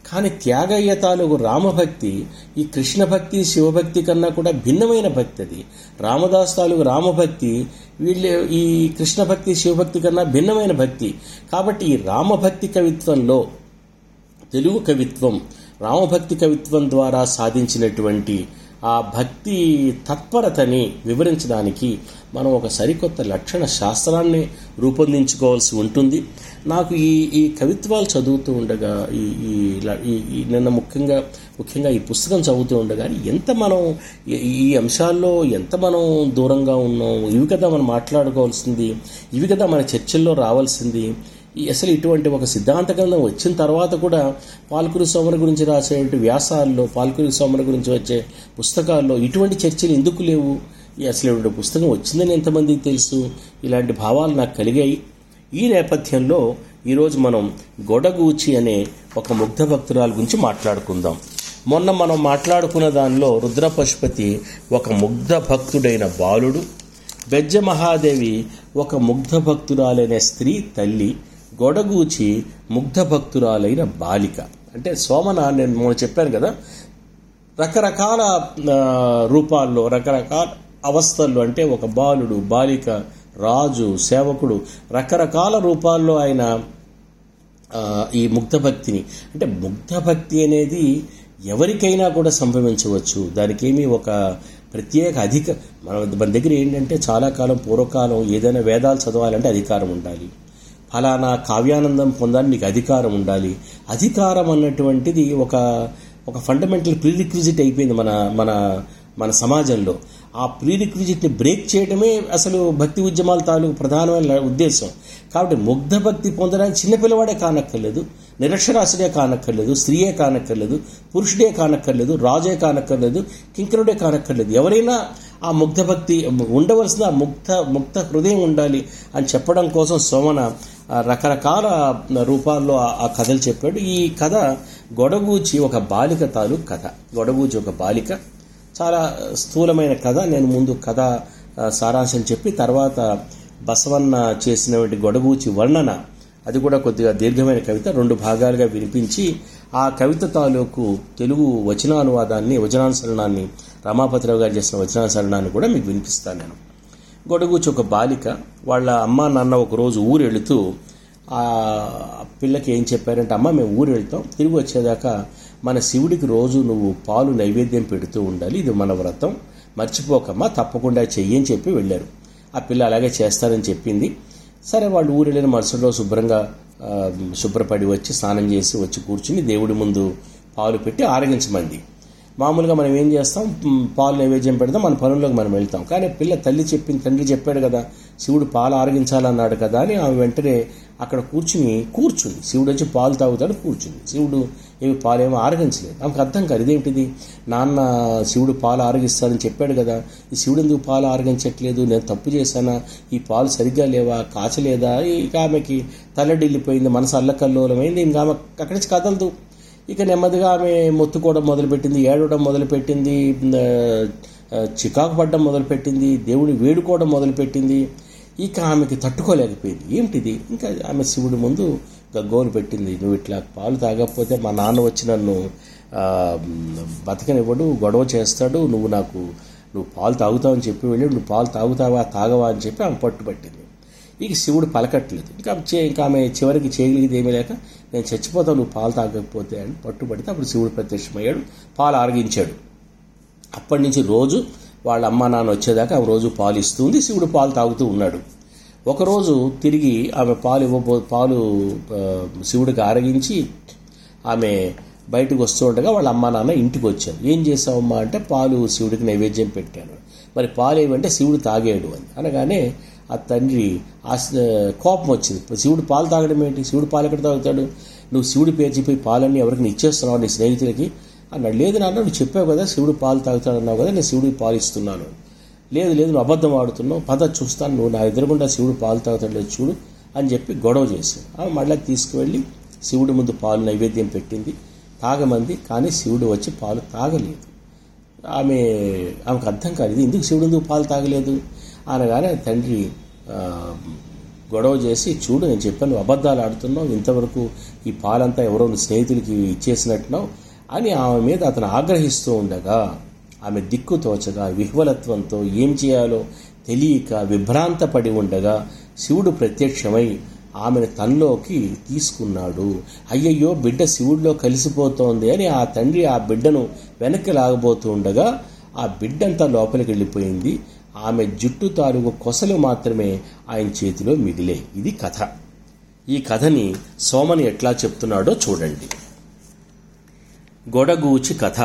కానీ త్యాగయ్య తాలూకు రామభక్తి ఈ కృష్ణ భక్తి శివభక్తి కన్నా కూడా భిన్నమైన భక్తి అది రామదాస్ తాలూకు రామభక్తి వీళ్ళ ఈ కృష్ణ భక్తి శివభక్తి కన్నా భిన్నమైన భక్తి కాబట్టి ఈ రామభక్తి కవిత్వంలో తెలుగు కవిత్వం రామభక్తి కవిత్వం ద్వారా సాధించినటువంటి ఆ భక్తి తత్పరతని వివరించడానికి మనం ఒక సరికొత్త లక్షణ శాస్త్రాన్ని రూపొందించుకోవాల్సి ఉంటుంది నాకు ఈ ఈ కవిత్వాలు చదువుతూ ఉండగా ఈ ఈ ల- ఈ ఈ నిన్న ముఖ్యంగా ముఖ్యంగా ఈ పుస్తకం చదువుతూ ఉండగా ఎంత మనం ఈ- ఈ అంశాల్లో ఎంత మనం దూరంగా ఉన్నాం ఇవి కదా మనం మాట్లాడుకోవాల్సింది ఇవి కదా మన చర్చల్లో రావాల్సింది ఈ అసలు ఇటువంటి ఒక సిద్ధాంత గ్రంథం వచ్చిన తర్వాత కూడా పాల్కురి సోమర గురించి రాసేటువంటి వ్యాసాల్లో పాల్కురి సోమర గురించి వచ్చే పుస్తకాల్లో ఇటువంటి చర్చలు ఎందుకు లేవు ఈ అసలు ఇటువంటి పుస్తకం వచ్చిందని ఎంతమందికి తెలుసు ఇలాంటి భావాలు నాకు కలిగాయి ఈ నేపథ్యంలో ఈరోజు మనం గొడగూచి అనే ఒక ముగ్ధ భక్తురాల గురించి మాట్లాడుకుందాం మొన్న మనం మాట్లాడుకున్న దానిలో రుద్ర పశుపతి ఒక ముగ్ధ భక్తుడైన బాలుడు బెజ్జ మహాదేవి ఒక ముగ్ధ భక్తురాలైన స్త్రీ తల్లి గొడగూచి ముగ్ధ భక్తురాలైన బాలిక అంటే సోమన నేను మొన్న చెప్పాను కదా రకరకాల ఆ, రూపాల్లో రకరకాల అవస్థల్లో అంటే ఒక బాలుడు బాలిక రాజు సేవకుడు రకరకాల రూపాల్లో ఆయన ఆ, ఈ ముగ్ధ భక్తిని అంటే ముగ్ధ భక్తి అనేది ఎవరికైనా కూడా సంభవించవచ్చు దానికి ఏమీ ఒక ప్రత్యేక అధిక మన మన దగ్గర ఏంటంటే చాలా కాలం పూర్వకాలం ఏదైనా వేదాలు చదవాలంటే అధికారం ఉండాలి ఫలానా కావ్యానందం పొందాలని నీకు అధికారం ఉండాలి అధికారం అన్నటువంటిది ఒక ఒక ఫండమెంటల్ ప్రీరిక్విజిట్ అయిపోయింది మన మన మన సమాజంలో ఆ ప్రీరిక్విజిట్ని బ్రేక్ చేయడమే అసలు భక్తి ఉద్యమాల తాలూకు ప్రధానమైన ఉద్దేశం కాబట్టి ముగ్ధ భక్తి పొందడానికి చిన్నపిల్లవాడే కానక్కర్లేదు నిరక్షరాస్యుడే కానక్కర్లేదు స్త్రీయే కానక్కర్లేదు పురుషుడే కానక్కర్లేదు రాజే కానక్కర్లేదు కింకరుడే కానక్కర్లేదు ఎవరైనా ఆ ముగ్ధ భక్తి ఉండవలసిన ఆ ముగ్ధ ముక్త హృదయం ఉండాలి అని చెప్పడం కోసం సోమన ఆ రకరకాల రూపాల్లో ఆ- ఆ కథలు చెప్పాడు ఈ కథ గొడగూచి ఒక బాలిక తాలూకు కథ గొడగూచి ఒక బాలిక చాలా స్థూలమైన కథ నేను ముందు కథ ఆ, సారాంశం చెప్పి తర్వాత బసవన్న చేసినటువంటి గొడగూచి వర్ణన అది కూడా కొద్దిగా దీర్ఘమైన కవిత రెండు భాగాలుగా వినిపించి ఆ కవిత తాలూకు తెలుగు వచనానువాదాన్ని వచనానుసరణాన్ని రమాపతిరావు గారు చేసిన వచనానుసరణాన్ని కూడా మీకు వినిపిస్తాను నేను గొడగూచి ఒక బాలిక వాళ్ళ అమ్మ నాన్న ఒక రోజు ఊరు వెళుతూ ఆ పిల్లకి ఏం చెప్పారంటే అమ్మ మేము ఊరు వెళ్తాం తిరిగి వచ్చేదాకా మన శివుడికి రోజు నువ్వు పాలు నైవేద్యం పెడుతూ ఉండాలి ఇది మన వ్రతం మర్చిపోకమ్మా తప్పకుండా చెయ్యి అని చెప్పి వెళ్ళారు ఆ పిల్ల అలాగే చేస్తారని చెప్పింది సరే వాళ్ళు ఊరు వెళ్ళిన మరుసటి రోజు శుభ్రంగా ఆ, శుభ్రపడి వచ్చి స్నానం చేసి వచ్చి కూర్చుని దేవుడి ముందు పాలు పెట్టి ఆరగించమంది మామూలుగా మనం ఏం చేస్తాం మ్, పాలు నైవేద్యం పెడతాం మన పనుల్లోకి మనం వెళ్తాం కానీ పిల్ల తల్లి చెప్పింది తండ్రి చెప్పాడు కదా శివుడు పాలు ఆరగించాలన్నాడు కదా అని ఆమె వెంటనే అక్కడ కూర్చుని కూర్చుంది శివుడు వచ్చి పాలు తాగుతాడు కూర్చుంది శివుడు ఏమి పాలేమో ఆరగించలేదు ఆమెకు అర్థం కాదు ఇదేమిటిది నాన్న శివుడు పాలు ఆరగిస్తాడని చెప్పాడు కదా ఈ శివుడు ఎందుకు పాలు ఆరగించట్లేదు నేను తప్పు చేశానా ఈ పాలు సరిగ్గా లేవా కాచలేదా ఇక ఆమెకి తల్లడిల్లిపోయింది మనసు అల్లకల్లోలమైంది ఇంకా ఆమె అక్కడి నుంచి కదలదు ఇక నెమ్మదిగా ఆమె మొత్తుకోవడం మొదలుపెట్టింది ఏడవడం మొదలుపెట్టింది ఆ, ఆ, చికాకు పడడం మొదలుపెట్టింది దేవుని వేడుకోవడం మొదలుపెట్టింది ఇక ఆమెకి తట్టుకోలేకపోయింది ఏమిటిది ఇంకా ఆమె శివుడి ముందు గగ్గోలు పెట్టింది నువ్వు ఇట్లా పాలు తాగకపోతే మా నాన్న వచ్చి నన్ను ఆ, బతకనివ్వడు గొడవ చేస్తాడు నువ్వు నాకు నువ్వు పాలు తాగుతావని చెప్పి వెళ్ళి నువ్వు పాలు తాగుతావా తాగవా అని చెప్పి ఆమె పట్టుబట్టింది ఇక శివుడు పలకట్లేదు ఇంకా చే ఇంకా ఆమె చివరికి చేయగలిగేది ఏమీ లేక నేను చచ్చిపోతాను నువ్వు పాలు తాగకపోతే అని పట్టుబడితే అప్పుడు శివుడు ప్రత్యక్షమయ్యాడు పాలు ఆరగించాడు అప్పటి నుంచి రోజు వాళ్ళ అమ్మ నాన్న వచ్చేదాకా ఆమె రోజు పాలు ఇస్తుంది శివుడు పాలు తాగుతూ ఉన్నాడు ఒకరోజు తిరిగి ఆమె పాలు ఇవ్వబో పాలు ఆ, శివుడికి ఆరగించి ఆమె బయటకు వస్తూ ఉండగా వాళ్ళ అమ్మ నాన్న ఇంటికి వచ్చారు ఏం చేసావమ్మా అంటే పాలు శివుడికి నైవేద్యం పెట్టాను మరి పాలు ఏమంటే శివుడు తాగాడు అని అనగానే ఆ తండ్రి ఆ కోపం వచ్చింది శివుడు పాలు తాగడం ఏంటి శివుడు పాలు ఎక్కడ తాగుతాడు నువ్వు శివుడి పేరు చెప్పి పాలన్నీ ఎవరికి ఇచ్చేస్తున్నావు నీ స్నేహితులకి అన్నాడు లేదు నాన్న నువ్వు చెప్పావు కదా శివుడు పాలు తాగుతాడు అన్నావు కదా నేను శివుడికి పాలు ఇస్తున్నాను లేదు లేదు నువ్వు అబద్ధం ఆడుతున్నావు పద చూస్తాను నువ్వు నా ఎదురుగుండా శివుడు పాలు తాగుతాడు లేదు చూడు అని చెప్పి గొడవ చేశాడు ఆమె మళ్ళీ తీసుకువెళ్ళి శివుడి ముందు పాలు నైవేద్యం పెట్టింది తాగమంది కానీ శివుడు వచ్చి పాలు తాగలేదు ఆమె ఆమెకు అర్థం కాలేదు ఎందుకు శివుడు ఎందుకు పాలు తాగలేదు అనగానే తండ్రి ఆ, గొడవ చేసి చూడు నేను చెప్పాను అబద్ధాలు ఆడుతున్నావు ఇంతవరకు ఈ పాలంతా ఎవరో నీ స్నేహితులకి ఇచ్చేసినట్టున్నావు అని ఆమె మీద అతను ఆగ్రహిస్తూ ఉండగా ఆమె దిక్కు తోచగా విహ్వలత్వంతో ఏం చేయాలో తెలియక విభ్రాంతపడి ఉండగా శివుడు ప్రత్యక్షమై ఆమెను తనలోకి తీసుకున్నాడు అయ్యయ్యో బిడ్డ శివుడిలో కలిసిపోతోంది అని ఆ తండ్రి ఆ బిడ్డను వెనక్కి లాగబోతూ ఉండగా ఆ బిడ్డంతా లోపలికి వెళ్ళిపోయింది ఆమె జుట్టు తాలూకు కొసలు మాత్రమే ఆయన చేతిలో మిగిలే ఇది కథ ఈ కథని సోమని ఎట్లా చెప్తున్నాడో చూడండి గొడగూచి కథ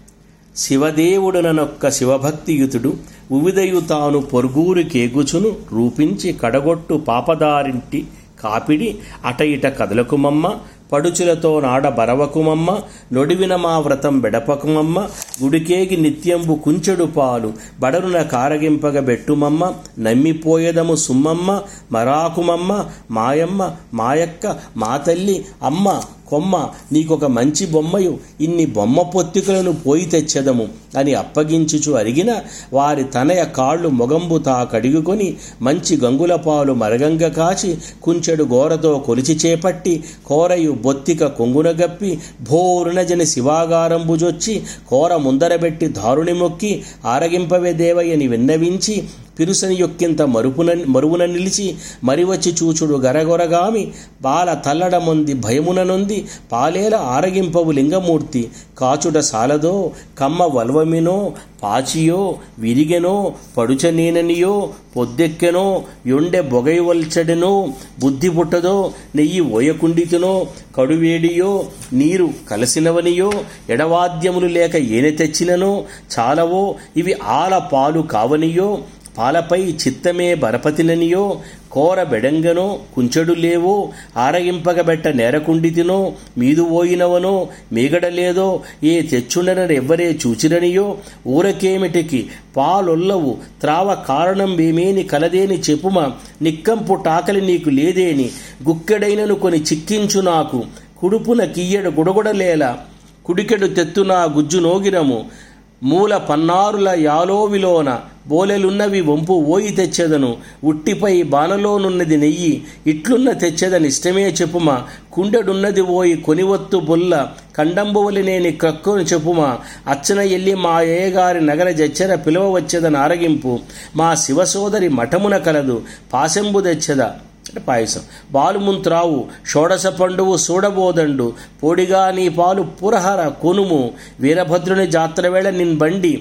శివదేవుడననొక్క శివభక్తియుతుడు ఉవిదయు తాను పొరుగురు కేగుచును రూపించి కడగొట్టు పాపదారింటి కాపిడి అట ఇట కదలకుమమ్మ పడుచులతో నాడ బరవకుమమ్మ నొడివిన మా వ్రతం బెడపకుమమ్మ గుడికేగి నిత్యంబు కుంచెడు పాలు బడరున కారగింపగ బెట్టుమమ్మ నమ్మిపోయేదము సుమ్మమ్మ మరాకుమమ్మ మాయమ్మ మాయక్క మా తల్లి అమ్మ కొమ్మ నీకొక మంచి బొమ్మయు ఇన్ని బొమ్మ పొత్తికలను పోయి తెచ్చెదము అని అప్పగించుచు అరిగిన వారి తనయ కాళ్ళు మొగంబు తా కడుగుకొని మంచి గంగుల పాలు మరగంగ కాచి కుంచెడు గోరతో కొలిచి చేపట్టి కోరయు బొత్తిక కొంగునగప్పి భోరునజని శివాగారంబుజొచ్చి కోర ముందరబెట్టి దారుని మొక్కి ఆరగింపవే దేవయ్యని విన్నవించి పిరుసని యొక్కింత మరుపున మరువున నిలిచి మరివచ్చి చూచుడు గరగొరగామి బాల తల్లడమొంది భయముననొంది పాలేల ఆరగింపవు లింగమూర్తి కాచుడ సాలదో కమ్మ వల్వమినో పాచియో విరిగెనో పడుచనేననియో పొద్దెక్కెనో యొండె బొగైవల్చడెనో బుద్ధి పుట్టదో నెయ్యి ఓయకుండితునో కడువేడియో నీరు కలసినవనియో ఎడవాద్యములు లేక ఏనె తెచ్చిననో చాలవో ఇవి ఆల పాలు కావనియో పాలపై చిత్తమే బరపతిననియో కోర బెడంగనో కుంచెడు లేవో ఆరగింపగబెట్ట నేరకుండితినో మీదు పోయినవనో మీగడలేదో ఏ తెచ్చుండనెవ్వరే చూచిరనియో ఊరకేమిటికి పాలొల్లవు త్రావ కారణం ఏమేని కలదేని చెప్పుమ నిక్కంపు టాకలి నీకు లేదేని గుక్కెడైనను కొని చిక్కించు నాకు కుడుపున కియ్యడు గుడగుడలేల కుడికెడు తెత్తున గుజ్జు నోగిరము మూల పన్నారుల యాలోవిలోన బోలెలున్నవి వంపు ఓయి తెచ్చెదను ఉట్టిపై బానలోనున్నది నెయ్యి ఇట్లున్న తెచ్చెదనిష్టమే చెప్పుమా కుండెడున్నది ఓయి కొనివత్తు బొల్ల కండంబువలినేని క్రక్కుని చెప్పుమా అచ్చన ఎల్లి మా ఏగారి నగర జచ్చెర పిలువ వచ్చేదని ఆరగింపు మా శివసోదరి మఠమున కలదు పాశంబు తెచ్చెద అంటే పాయసం బాలుముంత్రావు షోడశ పండువు సూడబోదండు పొడిగా నీ పాలు పురహర కొనుము వీరభద్రుని జాతర వేళ నిన్ బండి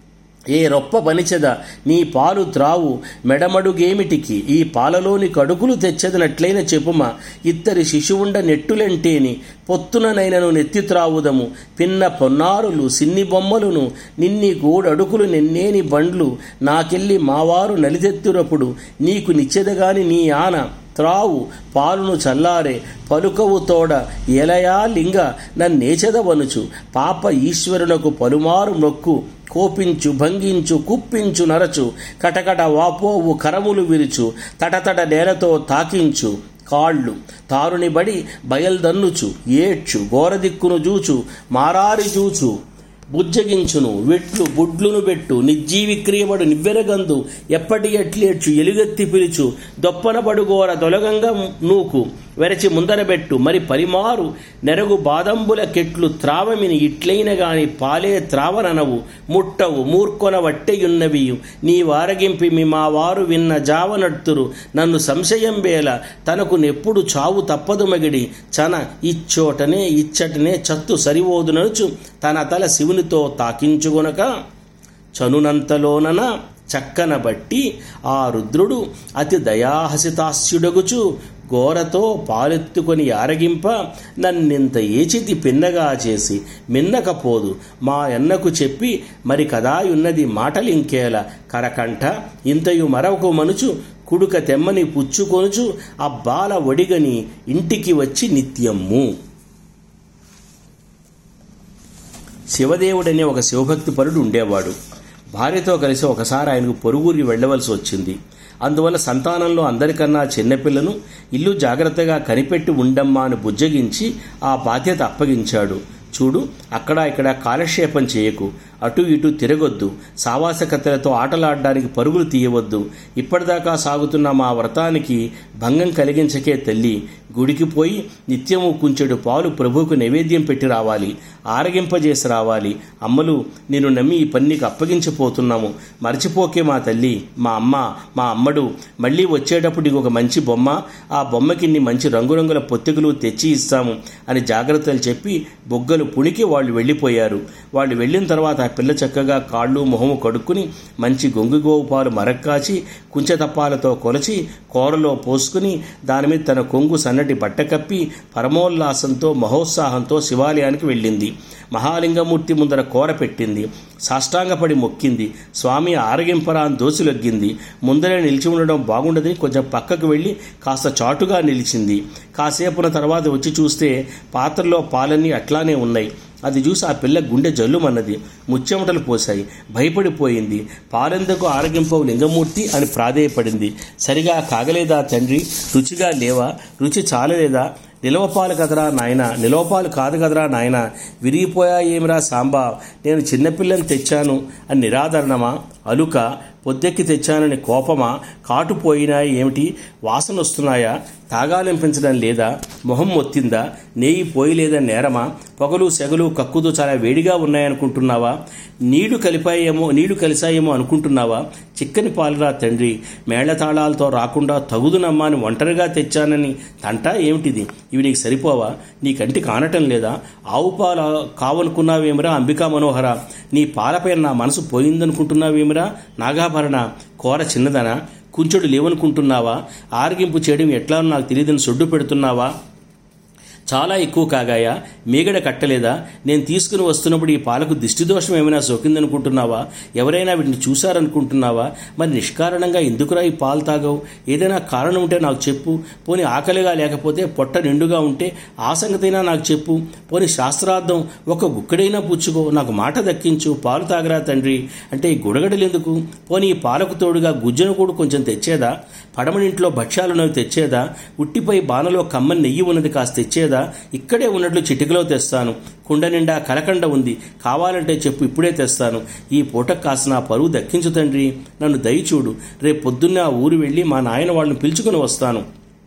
ఏ రొప్ప పనిచెద నీ పాలు త్రావు మెడమడుగేమిటికి ఈ పాలలోని కడుకులు తెచ్చదనట్లైన చెప్పుమ ఇద్దరి శిశువుండ నెట్టులెంటేని పొత్తుననైనను నెత్తి త్రావుదము పిన్న పొన్నారులు సిన్ని బొమ్మలును నిన్ని గూడడుకులు నిన్నేని బండ్లు నాకెళ్ళి మావారు నలితెత్తురప్పుడు నీకు నిచ్చెదగాని నీ ఆన త్రావు పాలును చల్లారే పలుకవు తోడ ఎలయా లింగ నన్నేచెదవనుచు పాప ఈశ్వరునకు పలుమారు నొక్కు కోపించు భంగించు కుప్పించు నరచు కటకట వాపోవు కరములు విరుచు తటతట నేలతో తాకించు కాళ్ళు తారుని బడి బయల్దన్నుచు ఏడ్చు గోరదిక్కును జూచు మారారి జూచు బుజ్జగించును వెట్లు బుడ్లును పెట్టు నిజ్జీవి క్రియబడు నివ్వెరగందు ఎప్పటి ఎట్లేడ్చు ఎలుగెత్తి పిలుచు దొప్పన పడుగోర తొలగంగా నూకు వెరచి ముందరబెట్టు మరి పరిమారు నెరగు బాదంబుల కెట్లు త్రావమిని ఇట్లైన గాని పాలే త్రావననవు ముట్టవు మూర్కొన వట్టెయున్నవి నీ వారగింపి మీ మా వారు విన్న జావనట్టురు నన్ను సంశయం వేల తనకు నెప్పుడు చావు తప్పదు మగిడి చన ఇచ్చోటనే ఇచ్చటనే చత్తు సరివోదుననుచు తన తల శివునితో తాకించుకొనక చనునంతలోనన చక్కన బట్టి ఆ రుద్రుడు అతి దయాహసితాస్యుడగుచు గోరతో పాలెత్తుకొని ఆరగింప నన్నింత ఏచితి పిన్నగా చేసి మిన్నకపోదు మా ఎన్నకు చెప్పి మరి కదాయున్నది మాటలింకేల కరకంఠ ఇంతయు మరొక మనుచు కుడుక తెమ్మని పుచ్చుకొనుచు అబ్బాల ఒడిగని ఇంటికి వచ్చి నిత్యమ్ము శివదేవుడనే ఒక శివభక్తిపరుడు ఉండేవాడు భార్యతో కలిసి ఒకసారి ఆయనకు పొరుగురి వెళ్ళవలసి వచ్చింది అందువల్ల సంతానంలో అందరికన్నా చిన్నపిల్లను ఇల్లు జాగ్రత్తగా కనిపెట్టి ఉండమ్మా అని బుజ్జగించి ఆ బాధ్యత అప్పగించాడు చూడు అక్కడ ఇక్కడ కాలక్షేపం చేయకు అటు ఇటు తిరగొద్దు సావాస కత్తెలతో ఆటలాడడానికి పరుగులు తీయవద్దు ఇప్పటిదాకా సాగుతున్న మా వ్రతానికి భంగం కలిగించకే తల్లి గుడికి పోయి నిత్యము కుంచెడు పాలు ప్రభువుకు నైవేద్యం పెట్టి రావాలి ఆరగింపజేసి రావాలి అమ్మలు నేను నమ్మి ఈ పన్నీకు అప్పగించిపోతున్నాము మర్చిపోకే మా తల్లి మా అమ్మ మా అమ్మడు మళ్ళీ వచ్చేటప్పుడు నీకు ఒక మంచి బొమ్మ ఆ బొమ్మకి ఇన్ని మంచి రంగురంగుల పొత్తికలు తెచ్చి ఇస్తాము అని జాగ్రత్తలు చెప్పి బొగ్గలు పుణికి వాళ్ళు వెళ్ళిపోయారు వాళ్ళు వెళ్ళిన తర్వాత ఆ పిల్ల చక్కగా కాళ్ళు మొహము కడుక్కుని మంచి గొంగుగోవు పాలు మరక్కాచి కుంచెతప్పాలతో కొలచి కూరలో పోసుకుని దాని మీద తన కొంగు సన్నటి బట్ట కప్పి పరమోల్లాసంతో మహోత్సాహంతో శివాలయానికి వెళ్ళింది మహాలింగమూర్తి ముందర కూర పెట్టింది సాష్టాంగపడి మొక్కింది స్వామి ఆరగింపరా అని దోసిలొగ్గింది ముందరే నిలిచి ఉండడం బాగుండదని కొంచెం పక్కకు వెళ్ళి కాస్త చాటుగా నిలిచింది కాసేపున తర్వాత వచ్చి చూస్తే పాత్రలో పాలన్నీ అట్లానే ఉన్నాయి అది చూసి ఆ పిల్ల గుండె జల్లుమన్నది ముచ్చెమటలు పోశాయి భయపడిపోయింది పాలెందుకు ఆరగింపవు లింగమూర్తి అని ప్రాధేయపడింది సరిగా కాగలేదా తండ్రి రుచిగా లేవా రుచి చాలలేదా నిలవపాలు కదరా నాయన నిలవపాలు కాదు కదరా నాయన విరిగిపోయా ఏమిరా సాంబా నేను చిన్నపిల్లని తెచ్చాను అని నిరాదరణమా అలుక పొద్దెక్కి తెచ్చానని కోపమా కాటుపోయినా ఏమిటి వాసన వస్తున్నాయా తాగాలింపించడం లేదా మొహం మొత్తిందా నెయ్యి పోయిలేదా నేరమా పొగలు సెగలు కక్కుదు చాలా వేడిగా ఉన్నాయనుకుంటున్నావా నీళ్లు కలిపాయేమో నీళ్లు కలిసాయేమో అనుకుంటున్నావా చిక్కని పాలురా తండ్రి మేళతాళాలతో రాకుండా తగుదునమ్మా అని ఒంటరిగా తెచ్చానని తంటా ఏమిటిది ఇవి నీకు సరిపోవా నీ కంటి కానటం లేదా ఆవు పాలు కావనుకున్నావేమిరా అంబికా మనోహర నీ పాలపైన నా మనసు పోయిందనుకుంటున్నావేమిరా నాగాభరణ కూర చిన్నదనా కుంచెడు లేవనుకుంటున్నావా ఆరగింపు చేయడం ఎట్లా నాకు తెలియదని సొడ్డు పెడుతున్నావా చాలా ఎక్కువ కాగాయా మీగడ కట్టలేదా నేను తీసుకుని వస్తున్నప్పుడు ఈ పాలకు దిష్టి దోషం ఏమైనా సోకిందనుకుంటున్నావా ఎవరైనా వీటిని చూశారనుకుంటున్నావా మరి నిష్కారణంగా ఎందుకురా ఈ పాలు తాగవు ఏదైనా కారణం ఉంటే నాకు చెప్పు పోనీ ఆకలిగా లేకపోతే పొట్ట నిండుగా ఉంటే ఆ సంగతైనా నాకు చెప్పు పోనీ శాస్త్రార్థం ఒక గుక్కడైనా పుచ్చుకో నాకు మాట దక్కించు పాలు తాగరా తండ్రి అంటే ఈ గుడగడలు ఎందుకు పోనీ ఈ పాలకు తోడుగా గుజ్జను కూడా కొంచెం తెచ్చేదా పడమనింట్లో భక్ష్యాలున్నవి తెచ్చేదా ఉట్టిపై బాణలో కమ్మని నెయ్యి ఉన్నది కాస్త తెచ్చేదా ఇక్కడే ఉన్నట్లు చిటికలో తెస్తాను కుండ నిండా కలకండ ఉంది కావాలంటే చెప్పు ఇప్పుడే తెస్తాను ఈ పూట కాస్త నా పరువు దక్కించు తండ్రి నన్ను దయచూడు రేపు పొద్దున్నే ఆ ఊరు వెళ్ళి మా నాయన వాళ్ళని పిలుచుకుని వస్తాను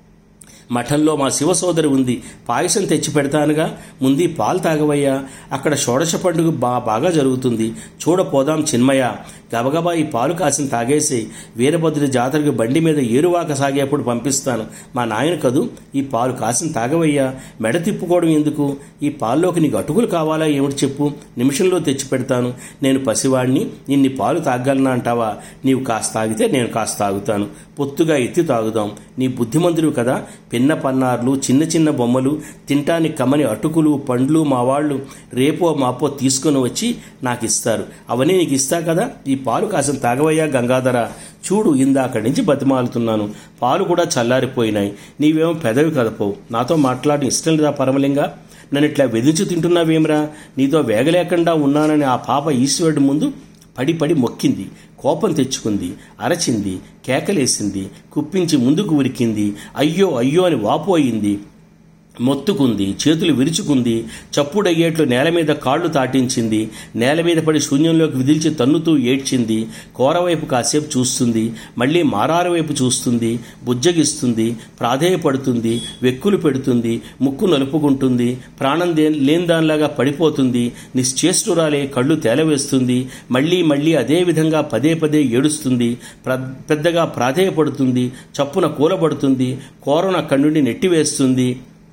మఠంలో మా శివ సోదరి ఉంది పాయసం తెచ్చి పెడతానుగా ముందు ఈ పాలు తాగవయ్యా అక్కడ షోడశ పండుగ బా బాగా జరుగుతుంది చూడపోదాం చిన్మయ గబగబా ఈ పాలు కాసిన తాగేసి వీరభద్రుడి జాతరకు బండి మీద ఏరువాక సాగేప్పుడు పంపిస్తాను మా నాయన కదూ ఈ పాలు కాసిన తాగవయ్యా మెడ తిప్పుకోవడం ఎందుకు ఈ పాల్లోకి నీకు అటుకులు కావాలా ఏమిటి చెప్పు నిమిషంలో తెచ్చి పెడతాను నేను పసివాడిని ఇన్ని పాలు తాగలనా అంటావా నీవు కాస్త తాగితే నేను కాస్త తాగుతాను పొత్తుగా ఎత్తి తాగుదాం నీ బుద్ధిమంతుడు కదా పిన్న పన్నార్లు చిన్న చిన్న బొమ్మలు తింటానికి కమ్మని అటుకులు పండ్లు మా వాళ్ళు రేపో మాపో తీసుకొని వచ్చి నాకు ఇస్తారు అవన్నీ నీకు ఇస్తా కదా ఈ పాలు కాసిన తాగవయ్యా గంగాధర చూడు ఇందాక నుంచి బతిమాలుతున్నాను పాలు కూడా చల్లారిపోయినాయి నీవేమో పెదవి కదపవు నాతో మాట్లాడడం ఇష్టం లేదా పరమలింగ నన్ను ఇట్లా వెదించి తింటున్నావేమిరా నీతో వేగలేకుండా ఉన్నానని ఆ పాప ఈశ్వరుడి ముందు పడి పడి మొక్కింది కోపం తెచ్చుకుంది అరచింది కేకలేసింది కుప్పించి ముందుకు ఉరికింది అయ్యో అయ్యో అని వాపోయింది మొత్తుకుంది చేతులు విరుచుకుంది చప్పుడయ్యేట్లు నేల మీద కాళ్ళు తాటించింది నేల మీద పడి శూన్యంలోకి విదిల్చి తన్నుతూ ఏడ్చింది కోరవైపు కాసేపు చూస్తుంది మళ్ళీ మారారు వైపు చూస్తుంది బుజ్జగిస్తుంది ప్రాధేయపడుతుంది వెక్కులు పెడుతుంది ముక్కు నలుపుకుంటుంది ప్రాణం దే లేని దానిలాగా పడిపోతుంది నిశ్చేష్టురాలే కళ్ళు తేలవేస్తుంది మళ్ళీ మళ్ళీ అదే విధంగా పదే పదే ఏడుస్తుంది ప్ర పెద్దగా ప్రాధేయపడుతుంది చప్పున కూలబడుతుంది కోరను అక్కడి నుండి నెట్టివేస్తుంది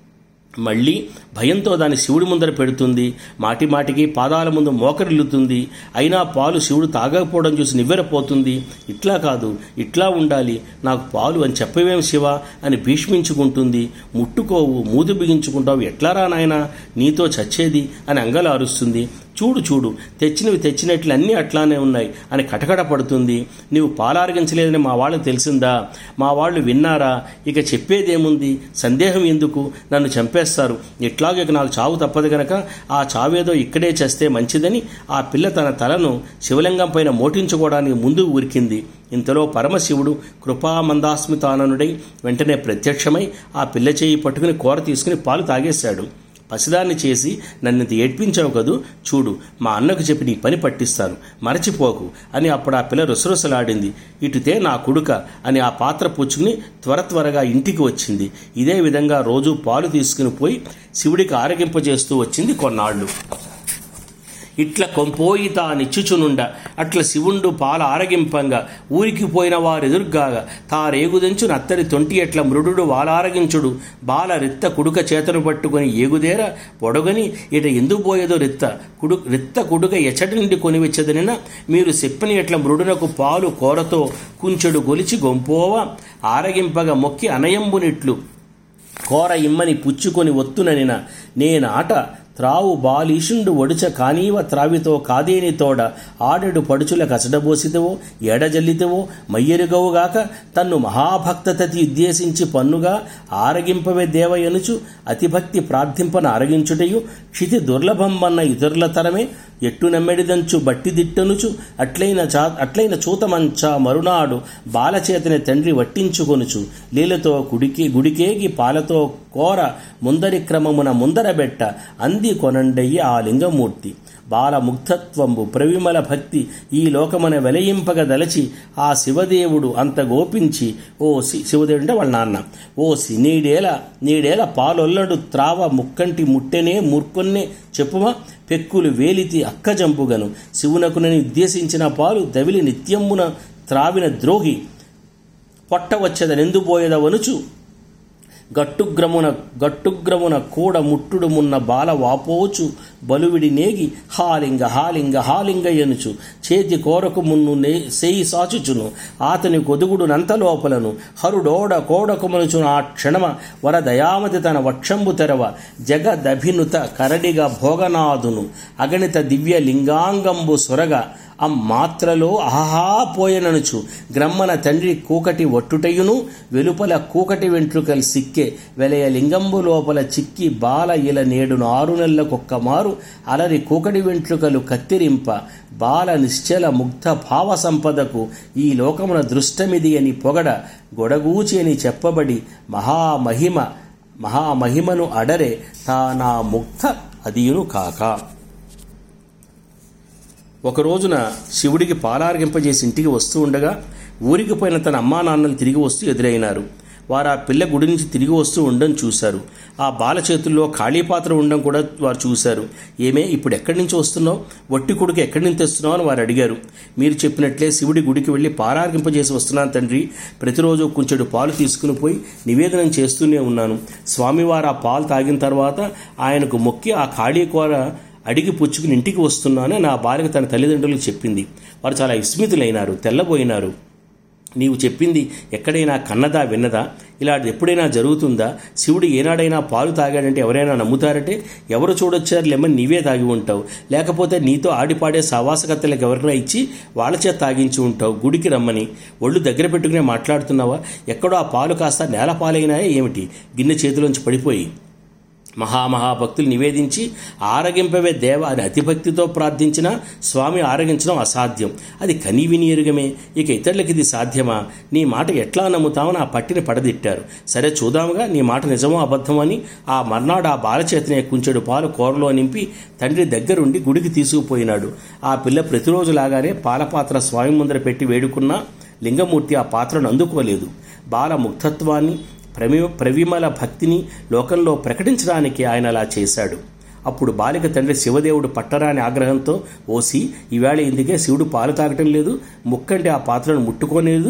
మళ్ళీ భయంతో దాని శివుడి ముందర పెడుతుంది మాటి మాటికి పాదాల ముందు మోకరిల్లుతుంది అయినా పాలు శివుడు తాగకపోవడం చూసి నివ్వెరపోతుంది ఇట్లా కాదు ఇట్లా ఉండాలి నాకు పాలు అని చెప్పవేం శివ అని భీష్మించుకుంటుంది ముట్టుకోవు మూదు బిగించుకుంటావు ఎట్లారా నాయనా నీతో చచ్చేది అని అంగల అరుస్తుంది చూడు చూడు తెచ్చినవి తెచ్చినట్లు అన్నీ అట్లానే ఉన్నాయి అని కటకట పడుతుంది నీవు పాలారగించలేదని మా వాళ్ళకి తెలిసిందా మా వాళ్ళు విన్నారా ఇక చెప్పేదేముంది సందేహం ఎందుకు నన్ను చంపేస్తారు ఎట్లాగో ఇక నాకు చావు తప్పదు గనక ఆ చావేదో ఇక్కడే చేస్తే మంచిదని ఆ పిల్ల తన తలను శివలింగం పైన మోటించుకోవడానికి ముందుకు ఉరికింది ఇంతలో పరమశివుడు కృపామందాస్మితాననుడై వెంటనే ప్రత్యక్షమై ఆ పిల్ల చేయి పట్టుకుని కూర తీసుకుని పాలు తాగేశాడు పసిదాన్ని చేసి నన్ను ఏడ్పించావు కదూ చూడు మా అన్నకు చెప్పి నీ పని పట్టిస్తాను మరచిపోకు అని అప్పుడు ఆ పిల్ల రుసరుసలాడింది ఇటుతే నా కుడుక అని ఆ పాత్ర పుచ్చుకుని త్వర త్వరగా ఇంటికి వచ్చింది ఇదే విధంగా రోజు పాలు తీసుకుని పోయి శివుడికి ఆరగింపజేస్తూ వచ్చింది కొన్నాళ్ళు ఇట్ల కొంపోయి తానిచ్చుచునుండ అట్ల శివుండు పాల ఆరగింపంగా ఊరికి పోయిన వారెదుర్గాగా తారేగుదెంచు నత్తరి తొంటి ఎట్ల మృడు వాలారగించుడు బాల రిత్త కుడుక చేతను పట్టుకొని ఏగుదేర పొడగని ఇట ఎందు పోయేదో రిత్త కుడు రిత్త కుడుక ఎచ్చటి నుండి కొనివెచ్చదనిన మీరు చెప్పని ఎట్ల మృడునకు పాలు కోరతో కుంచెడు గొలిచి గొంపోవ ఆరగింపగా మొక్కి అనయంబునిట్లు కోర ఇమ్మని పుచ్చుకొని ఒత్తుననిన నేనాట త్రావు బాలీషుండు ఒడుచ కానీవ త్రావితో కాదేని తోడ ఆడెడు పడుచుల కసడబోసితవో ఎడజల్లితవో మయ్యెరుగవుగాక తన్ను మహాభక్తతతి ఉద్దేశించి పన్నుగా ఆరగింపవే దేవయనుచు అతిభక్తి ప్రార్థింపన ఆరగించుటయు క్షితి దుర్లభంబన్న ఇతరుల తరమే ఎట్టు నమ్మెడిదంచు బట్టి దిట్టనుచు అట్లైన చా అట్లైన చూతమంచ మరునాడు బాలచేతని తండ్రి వట్టించుకొనుచు లీలతో కుడికి గుడికేగి పాలతో కోర ముందరి క్రమమున ముందరబెట్ట అంది కొనండయ్యి ఆ లింగమూర్తి బాలముగ్ధత్వంబు ప్రవిమల భక్తి ఈ లోకమున వెలయింపగ దలచి ఆ శివదేవుడు అంత గోపించి ఓ శి శివదేవుడు అంటే వాళ్ళ నాన్న ఓ సి నీడేల నీడేల పాలొల్లడు త్రావ ముక్కంటి ముట్టెనే మూర్కొన్నే చెప్పుమా పెక్కులు వేలితి అక్కజంపుగను శివునకునని ఉద్దేశించిన పాలు దవిలి నిత్యమున త్రావిన ద్రోహి పొట్టవచ్చదనెందుబోయదవనుచు గట్టుగ్రమున గట్టుగ్రమున కూడ ముట్టుడు మున్న బాల వాపోచు బలువిడి నేగి హాలింగ హాలింగ హాలింగ ఎనుచు చేతి కోరకు మున్ను నే సేయి సాచుచును ఆతని కొదుగుడు నంతలోపలను హరుడోడ కోడకుమనుచును ఆ క్షణమ వరదయామతి తన వక్షంబు తెరవ జగదభినుత కరడిగా భోగనాథును అగణిత దివ్య లింగాంగంబు సొరగ అమ్మాత్రలో ఆహా పోయననుచు గ్రమ్మన తండ్రి కూకటి ఒట్టుటయును వెలుపల కూకటి వెంట్రుకలు సిక్కే వెలయ లింగంబు లోపల చిక్కి బాల ఇల నేడు ఆరు నెలలకొక్క మారు అలరి కూకటి వెంట్రుకలు కత్తిరింప బాల నిశ్చల ముగ్ధ భావ సంపదకు ఈ లోకమున దృష్టమిది అని పొగడ గొడగూచి అని చెప్పబడి మహామహిమ మహామహిమను అడరే తానా ముగ్ధ అదియును కాక ఒక రోజున శివుడికి పాలార్గింపజేసి ఇంటికి వస్తూ ఉండగా ఊరికి పోయిన తన అమ్మా నాన్నలు తిరిగి వస్తూ ఎదురైనారు వారు ఆ పిల్ల గుడి నుంచి తిరిగి వస్తూ ఉండడం చూశారు ఆ బాల చేతుల్లో ఖాళీ పాత్ర ఉండడం కూడా వారు చూశారు ఏమే ఇప్పుడు ఎక్కడి నుంచి వస్తున్నావు వట్టి కొడుకు ఎక్కడి నుంచి తెస్తున్నావు అని వారు అడిగారు మీరు చెప్పినట్లే శివుడి గుడికి వెళ్ళి పారార్గింపజేసి వస్తున్నాను తండ్రి ప్రతిరోజు కొంచెడు పాలు తీసుకుని పోయి నివేదనం చేస్తూనే ఉన్నాను స్వామివారు ఆ పాలు తాగిన తర్వాత ఆయనకు మొక్కి ఆ ఖాళీ కూర అడిగి పుచ్చుకుని ఇంటికి వస్తున్నాను నా భార్య తన తల్లిదండ్రులకు చెప్పింది వారు చాలా విస్మితులైనారు తెల్లబోయినారు నీవు చెప్పింది ఎక్కడైనా కన్నదా విన్నదా ఇలాంటిది ఎప్పుడైనా జరుగుతుందా శివుడు ఏనాడైనా పాలు తాగాడంటే ఎవరైనా నమ్ముతారంటే ఎవరు చూడొచ్చారు లేమని నీవే తాగి ఉంటావు లేకపోతే నీతో ఆడిపాడే సావాసకత్తలకు ఎవరికైనా ఇచ్చి వాళ్ళ చేత తాగించి ఉంటావు గుడికి రమ్మని ఒళ్ళు దగ్గర పెట్టుకునే మాట్లాడుతున్నావా ఎక్కడో ఆ పాలు కాస్త నేల పాలైనాయా ఏమిటి గిన్నె చేతిలోంచి పడిపోయి మహామహాభక్తులు నివేదించి ఆరగింపవే దేవ అని అతిభక్తితో ప్రార్థించిన స్వామి ఆరగించడం అసాధ్యం అది కని వినియరుగమే ఇక ఇతరులకి ఇది సాధ్యమా నీ మాట ఎట్లా నమ్ముతామని ఆ పట్టిని పడదిట్టారు సరే చూద్దాముగా నీ మాట నిజమో అబద్ధమని ఆ మర్నాడు ఆ బాలచేతనే కుంచెడు పాలు కూరలో నింపి తండ్రి దగ్గరుండి గుడికి తీసుకుపోయినాడు ఆ పిల్ల ప్రతిరోజులాగానే పాలపాత్ర స్వామి ముందర పెట్టి వేడుకున్నా లింగమూర్తి ఆ పాత్రను అందుకోలేదు బాల ముగ్ధత్వాన్ని ప్రమి ప్రవిమల భక్తిని లోకంలో ప్రకటించడానికి ఆయన అలా చేశాడు అప్పుడు బాలిక తండ్రి శివదేవుడు పట్టరాని ఆగ్రహంతో ఓసి ఈవేళ ఇందుకే శివుడు పాలు తాగటం లేదు ముక్కంటే ఆ పాత్రను ముట్టుకోలేదు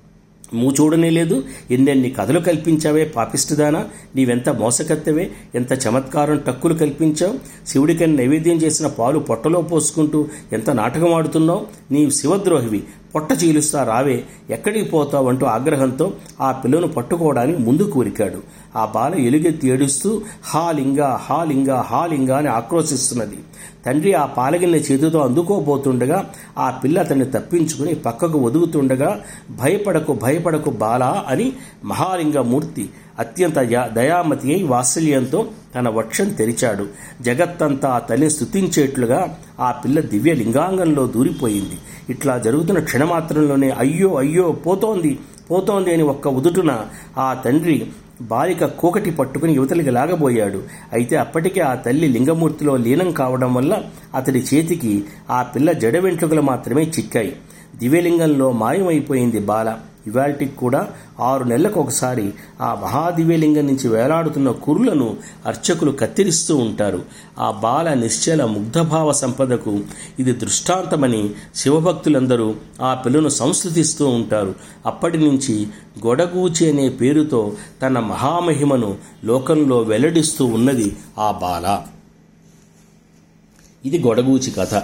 మూ చూడనే లేదు ఎన్నెన్ని కథలు కల్పించావే పాపిస్తుదానా నీవెంత మోసకత్తెవే ఎంత చమత్కారం టక్కులు కల్పించావు శివుడికని నైవేద్యం చేసిన పాలు పొట్టలో పోసుకుంటూ ఎంత నాటకం ఆడుతున్నావు నీవు శివద్రోహివి పొట్ట చీలుస్తా రావే ఎక్కడికి పోతావు అంటూ ఆగ్రహంతో ఆ పిల్లను పట్టుకోవడానికి ముందుకు ఉరికాడు ఆ బాల ఎలుగెత్తి ఏడుస్తూ హా లింగా హా లింగా హా లింగా అని ఆక్రోశిస్తున్నది తండ్రి ఆ పాలగిన్నె చేతితో అందుకోబోతుండగా ఆ పిల్ల అతన్ని తప్పించుకుని పక్కకు ఒదుగుతుండగా భయపడకు భయపడకు బాలా అని మహాలింగమూర్తి అత్యంత యా- దయామతి అయి వాత్సల్యంతో తన వక్షం తెరిచాడు జగత్తంతా ఆ తల్లిని స్తుతించేట్లుగా ఆ పిల్ల దివ్య లింగాంగంలో దూరిపోయింది ఇట్లా జరుగుతున్న క్షణమాత్రంలోనే అయ్యో అయ్యో పోతోంది పోతోంది అని ఒక్క ఉదుటున ఆ తండ్రి బాలిక కూకటి పట్టుకుని యువతలికి లాగబోయాడు అయితే అప్పటికే ఆ తల్లి లింగమూర్తిలో లీనం కావడం వల్ల అతడి చేతికి ఆ పిల్ల జడ వెంట్రుకలు మాత్రమే చిక్కాయి దివ్యలింగంలో మాయమైపోయింది బాల ఇవాల్టికి కూడా ఆరు నెలలకు ఒకసారి ఆ మహాదివ్యలింగం నుంచి వేలాడుతున్న కురులను అర్చకులు కత్తిరిస్తూ ఉంటారు ఆ బాల నిశ్చల ముగ్ధభావ సంపదకు ఇది దృష్టాంతమని శివభక్తులందరూ ఆ పిల్లను సంస్కృతిస్తూ ఉంటారు అప్పటి నుంచి గొడగూచి అనే పేరుతో తన మహామహిమను లోకంలో వెల్లడిస్తూ ఉన్నది ఆ బాల ఇది గొడగూచి కథ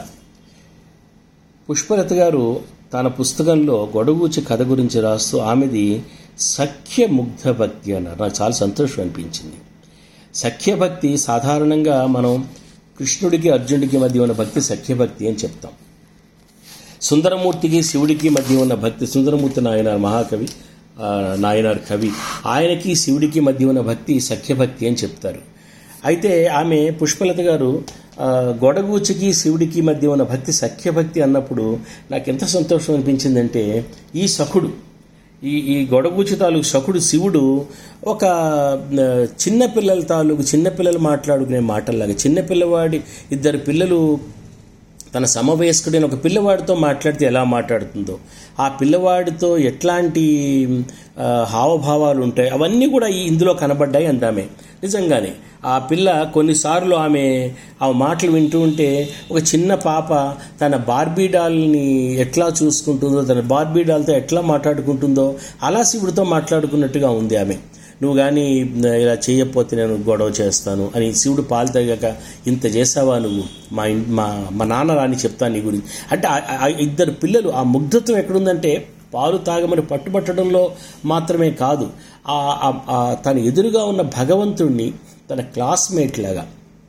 పుష్పలత గారు తన పుస్తకంలో గొడగూచి కథ గురించి రాస్తూ ఆమెది సఖ్య ముగ్ధ భక్తి అన్నారు నాకు చాలా సంతోషం అనిపించింది సఖ్యభక్తి సాధారణంగా మనం కృష్ణుడికి అర్జునుడికి మధ్య ఉన్న భక్తి సఖ్యభక్తి అని చెప్తాం సుందరమూర్తికి శివుడికి మధ్య ఉన్న భక్తి సుందరమూర్తి నాయనార్ మహాకవి ఆ, నాయనార్ కవి ఆయనకి శివుడికి మధ్య ఉన్న భక్తి సఖ్యభక్తి అని చెప్తారు అయితే ఆమె పుష్పలత గారు ఆ, గొడగూచికి శివుడికి మధ్య ఉన్న భక్తి సఖ్యభక్తి అన్నప్పుడు నాకు ఎంత సంతోషం అనిపించిందంటే ఈ సఖుడు ఈ ఈ గొడగూచి తాలూకు సఖుడు శివుడు ఒక ఆ, చిన్న పిల్లల తాలూకు చిన్న పిల్లలు మాట్లాడుకునే మాటల్లాగా చిన్న పిల్లవాడి ఇద్దరు పిల్లలు తన సమవయస్కుడైన ఒక పిల్లవాడితో మాట్లాడితే ఎలా మాట్లాడుతుందో ఆ పిల్లవాడితో ఎట్లాంటి ఆ, హావభావాలు ఉంటాయి అవన్నీ కూడా ఈ ఇందులో కనబడ్డాయి అందామే నిజంగానే ఆ పిల్ల కొన్నిసార్లు ఆమె ఆ మాటలు వింటూ ఉంటే ఒక చిన్న పాప తన బార్బీ డాల్ని ఎట్లా చూసుకుంటుందో తన బార్బీ డాల్తో ఎట్లా మాట్లాడుకుంటుందో అలా శివుడితో మాట్లాడుకున్నట్టుగా ఉంది ఆమె నువ్వు కానీ ఇలా చేయకపోతే నేను గొడవ చేస్తాను అని శివుడు పాలు తాగాక ఇంత చేసావా నువ్వు మా ఇన్- మా మా నాన్న రాని చెప్తాను నీ గురించి అంటే ఆ- ఆ ఇద్దరు పిల్లలు ఆ ముగ్ధత్వం ఎక్కడుందంటే పాలు తాగమని పట్టుబట్టడంలో మాత్రమే కాదు ఆ ఆ- ఆ తన ఎదురుగా ఉన్న భగవంతుణ్ణి తన క్లాస్మేట్ లాగా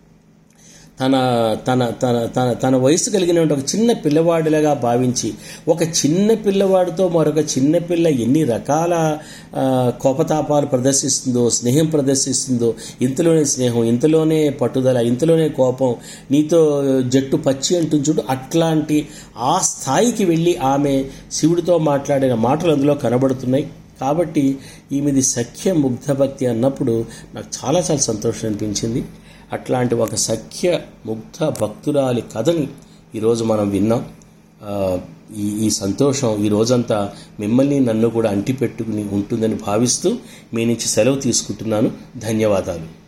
తన తన తన తన తన వయసు కలిగిన ఒక చిన్న పిల్లవాడిలాగా భావించి ఒక చిన్న పిల్లవాడితో మరొక చిన్న పిల్ల ఎన్ని రకాల ఆ, కోపతాపాలు ప్రదర్శిస్తుందో స్నేహం ప్రదర్శిస్తుందో ఇంతలోనే స్నేహం ఇంతలోనే పట్టుదల ఇంతలోనే కోపం నీతో జట్టు పచ్చి అంటుంది చూడు అట్లాంటి ఆ స్థాయికి వెళ్ళి ఆమె శివుడితో మాట్లాడిన మాటలు అందులో కనబడుతున్నాయి కాబట్టి ఈమెది సఖ్య ముగ్ధ భక్తి అన్నప్పుడు నాకు చాలా చాలా సంతోషం అనిపించింది అట్లాంటి ఒక సఖ్య ముగ్ధ భక్తురాలి కథని ఈరోజు మనం విన్నాం ఆ, ఈ ఈ సంతోషం ఈ రోజంతా మిమ్మల్ని నన్ను కూడా అంటిపెట్టుకుని ఉంటుందని భావిస్తూ మీ నుంచి సెలవు తీసుకుంటున్నాను ధన్యవాదాలు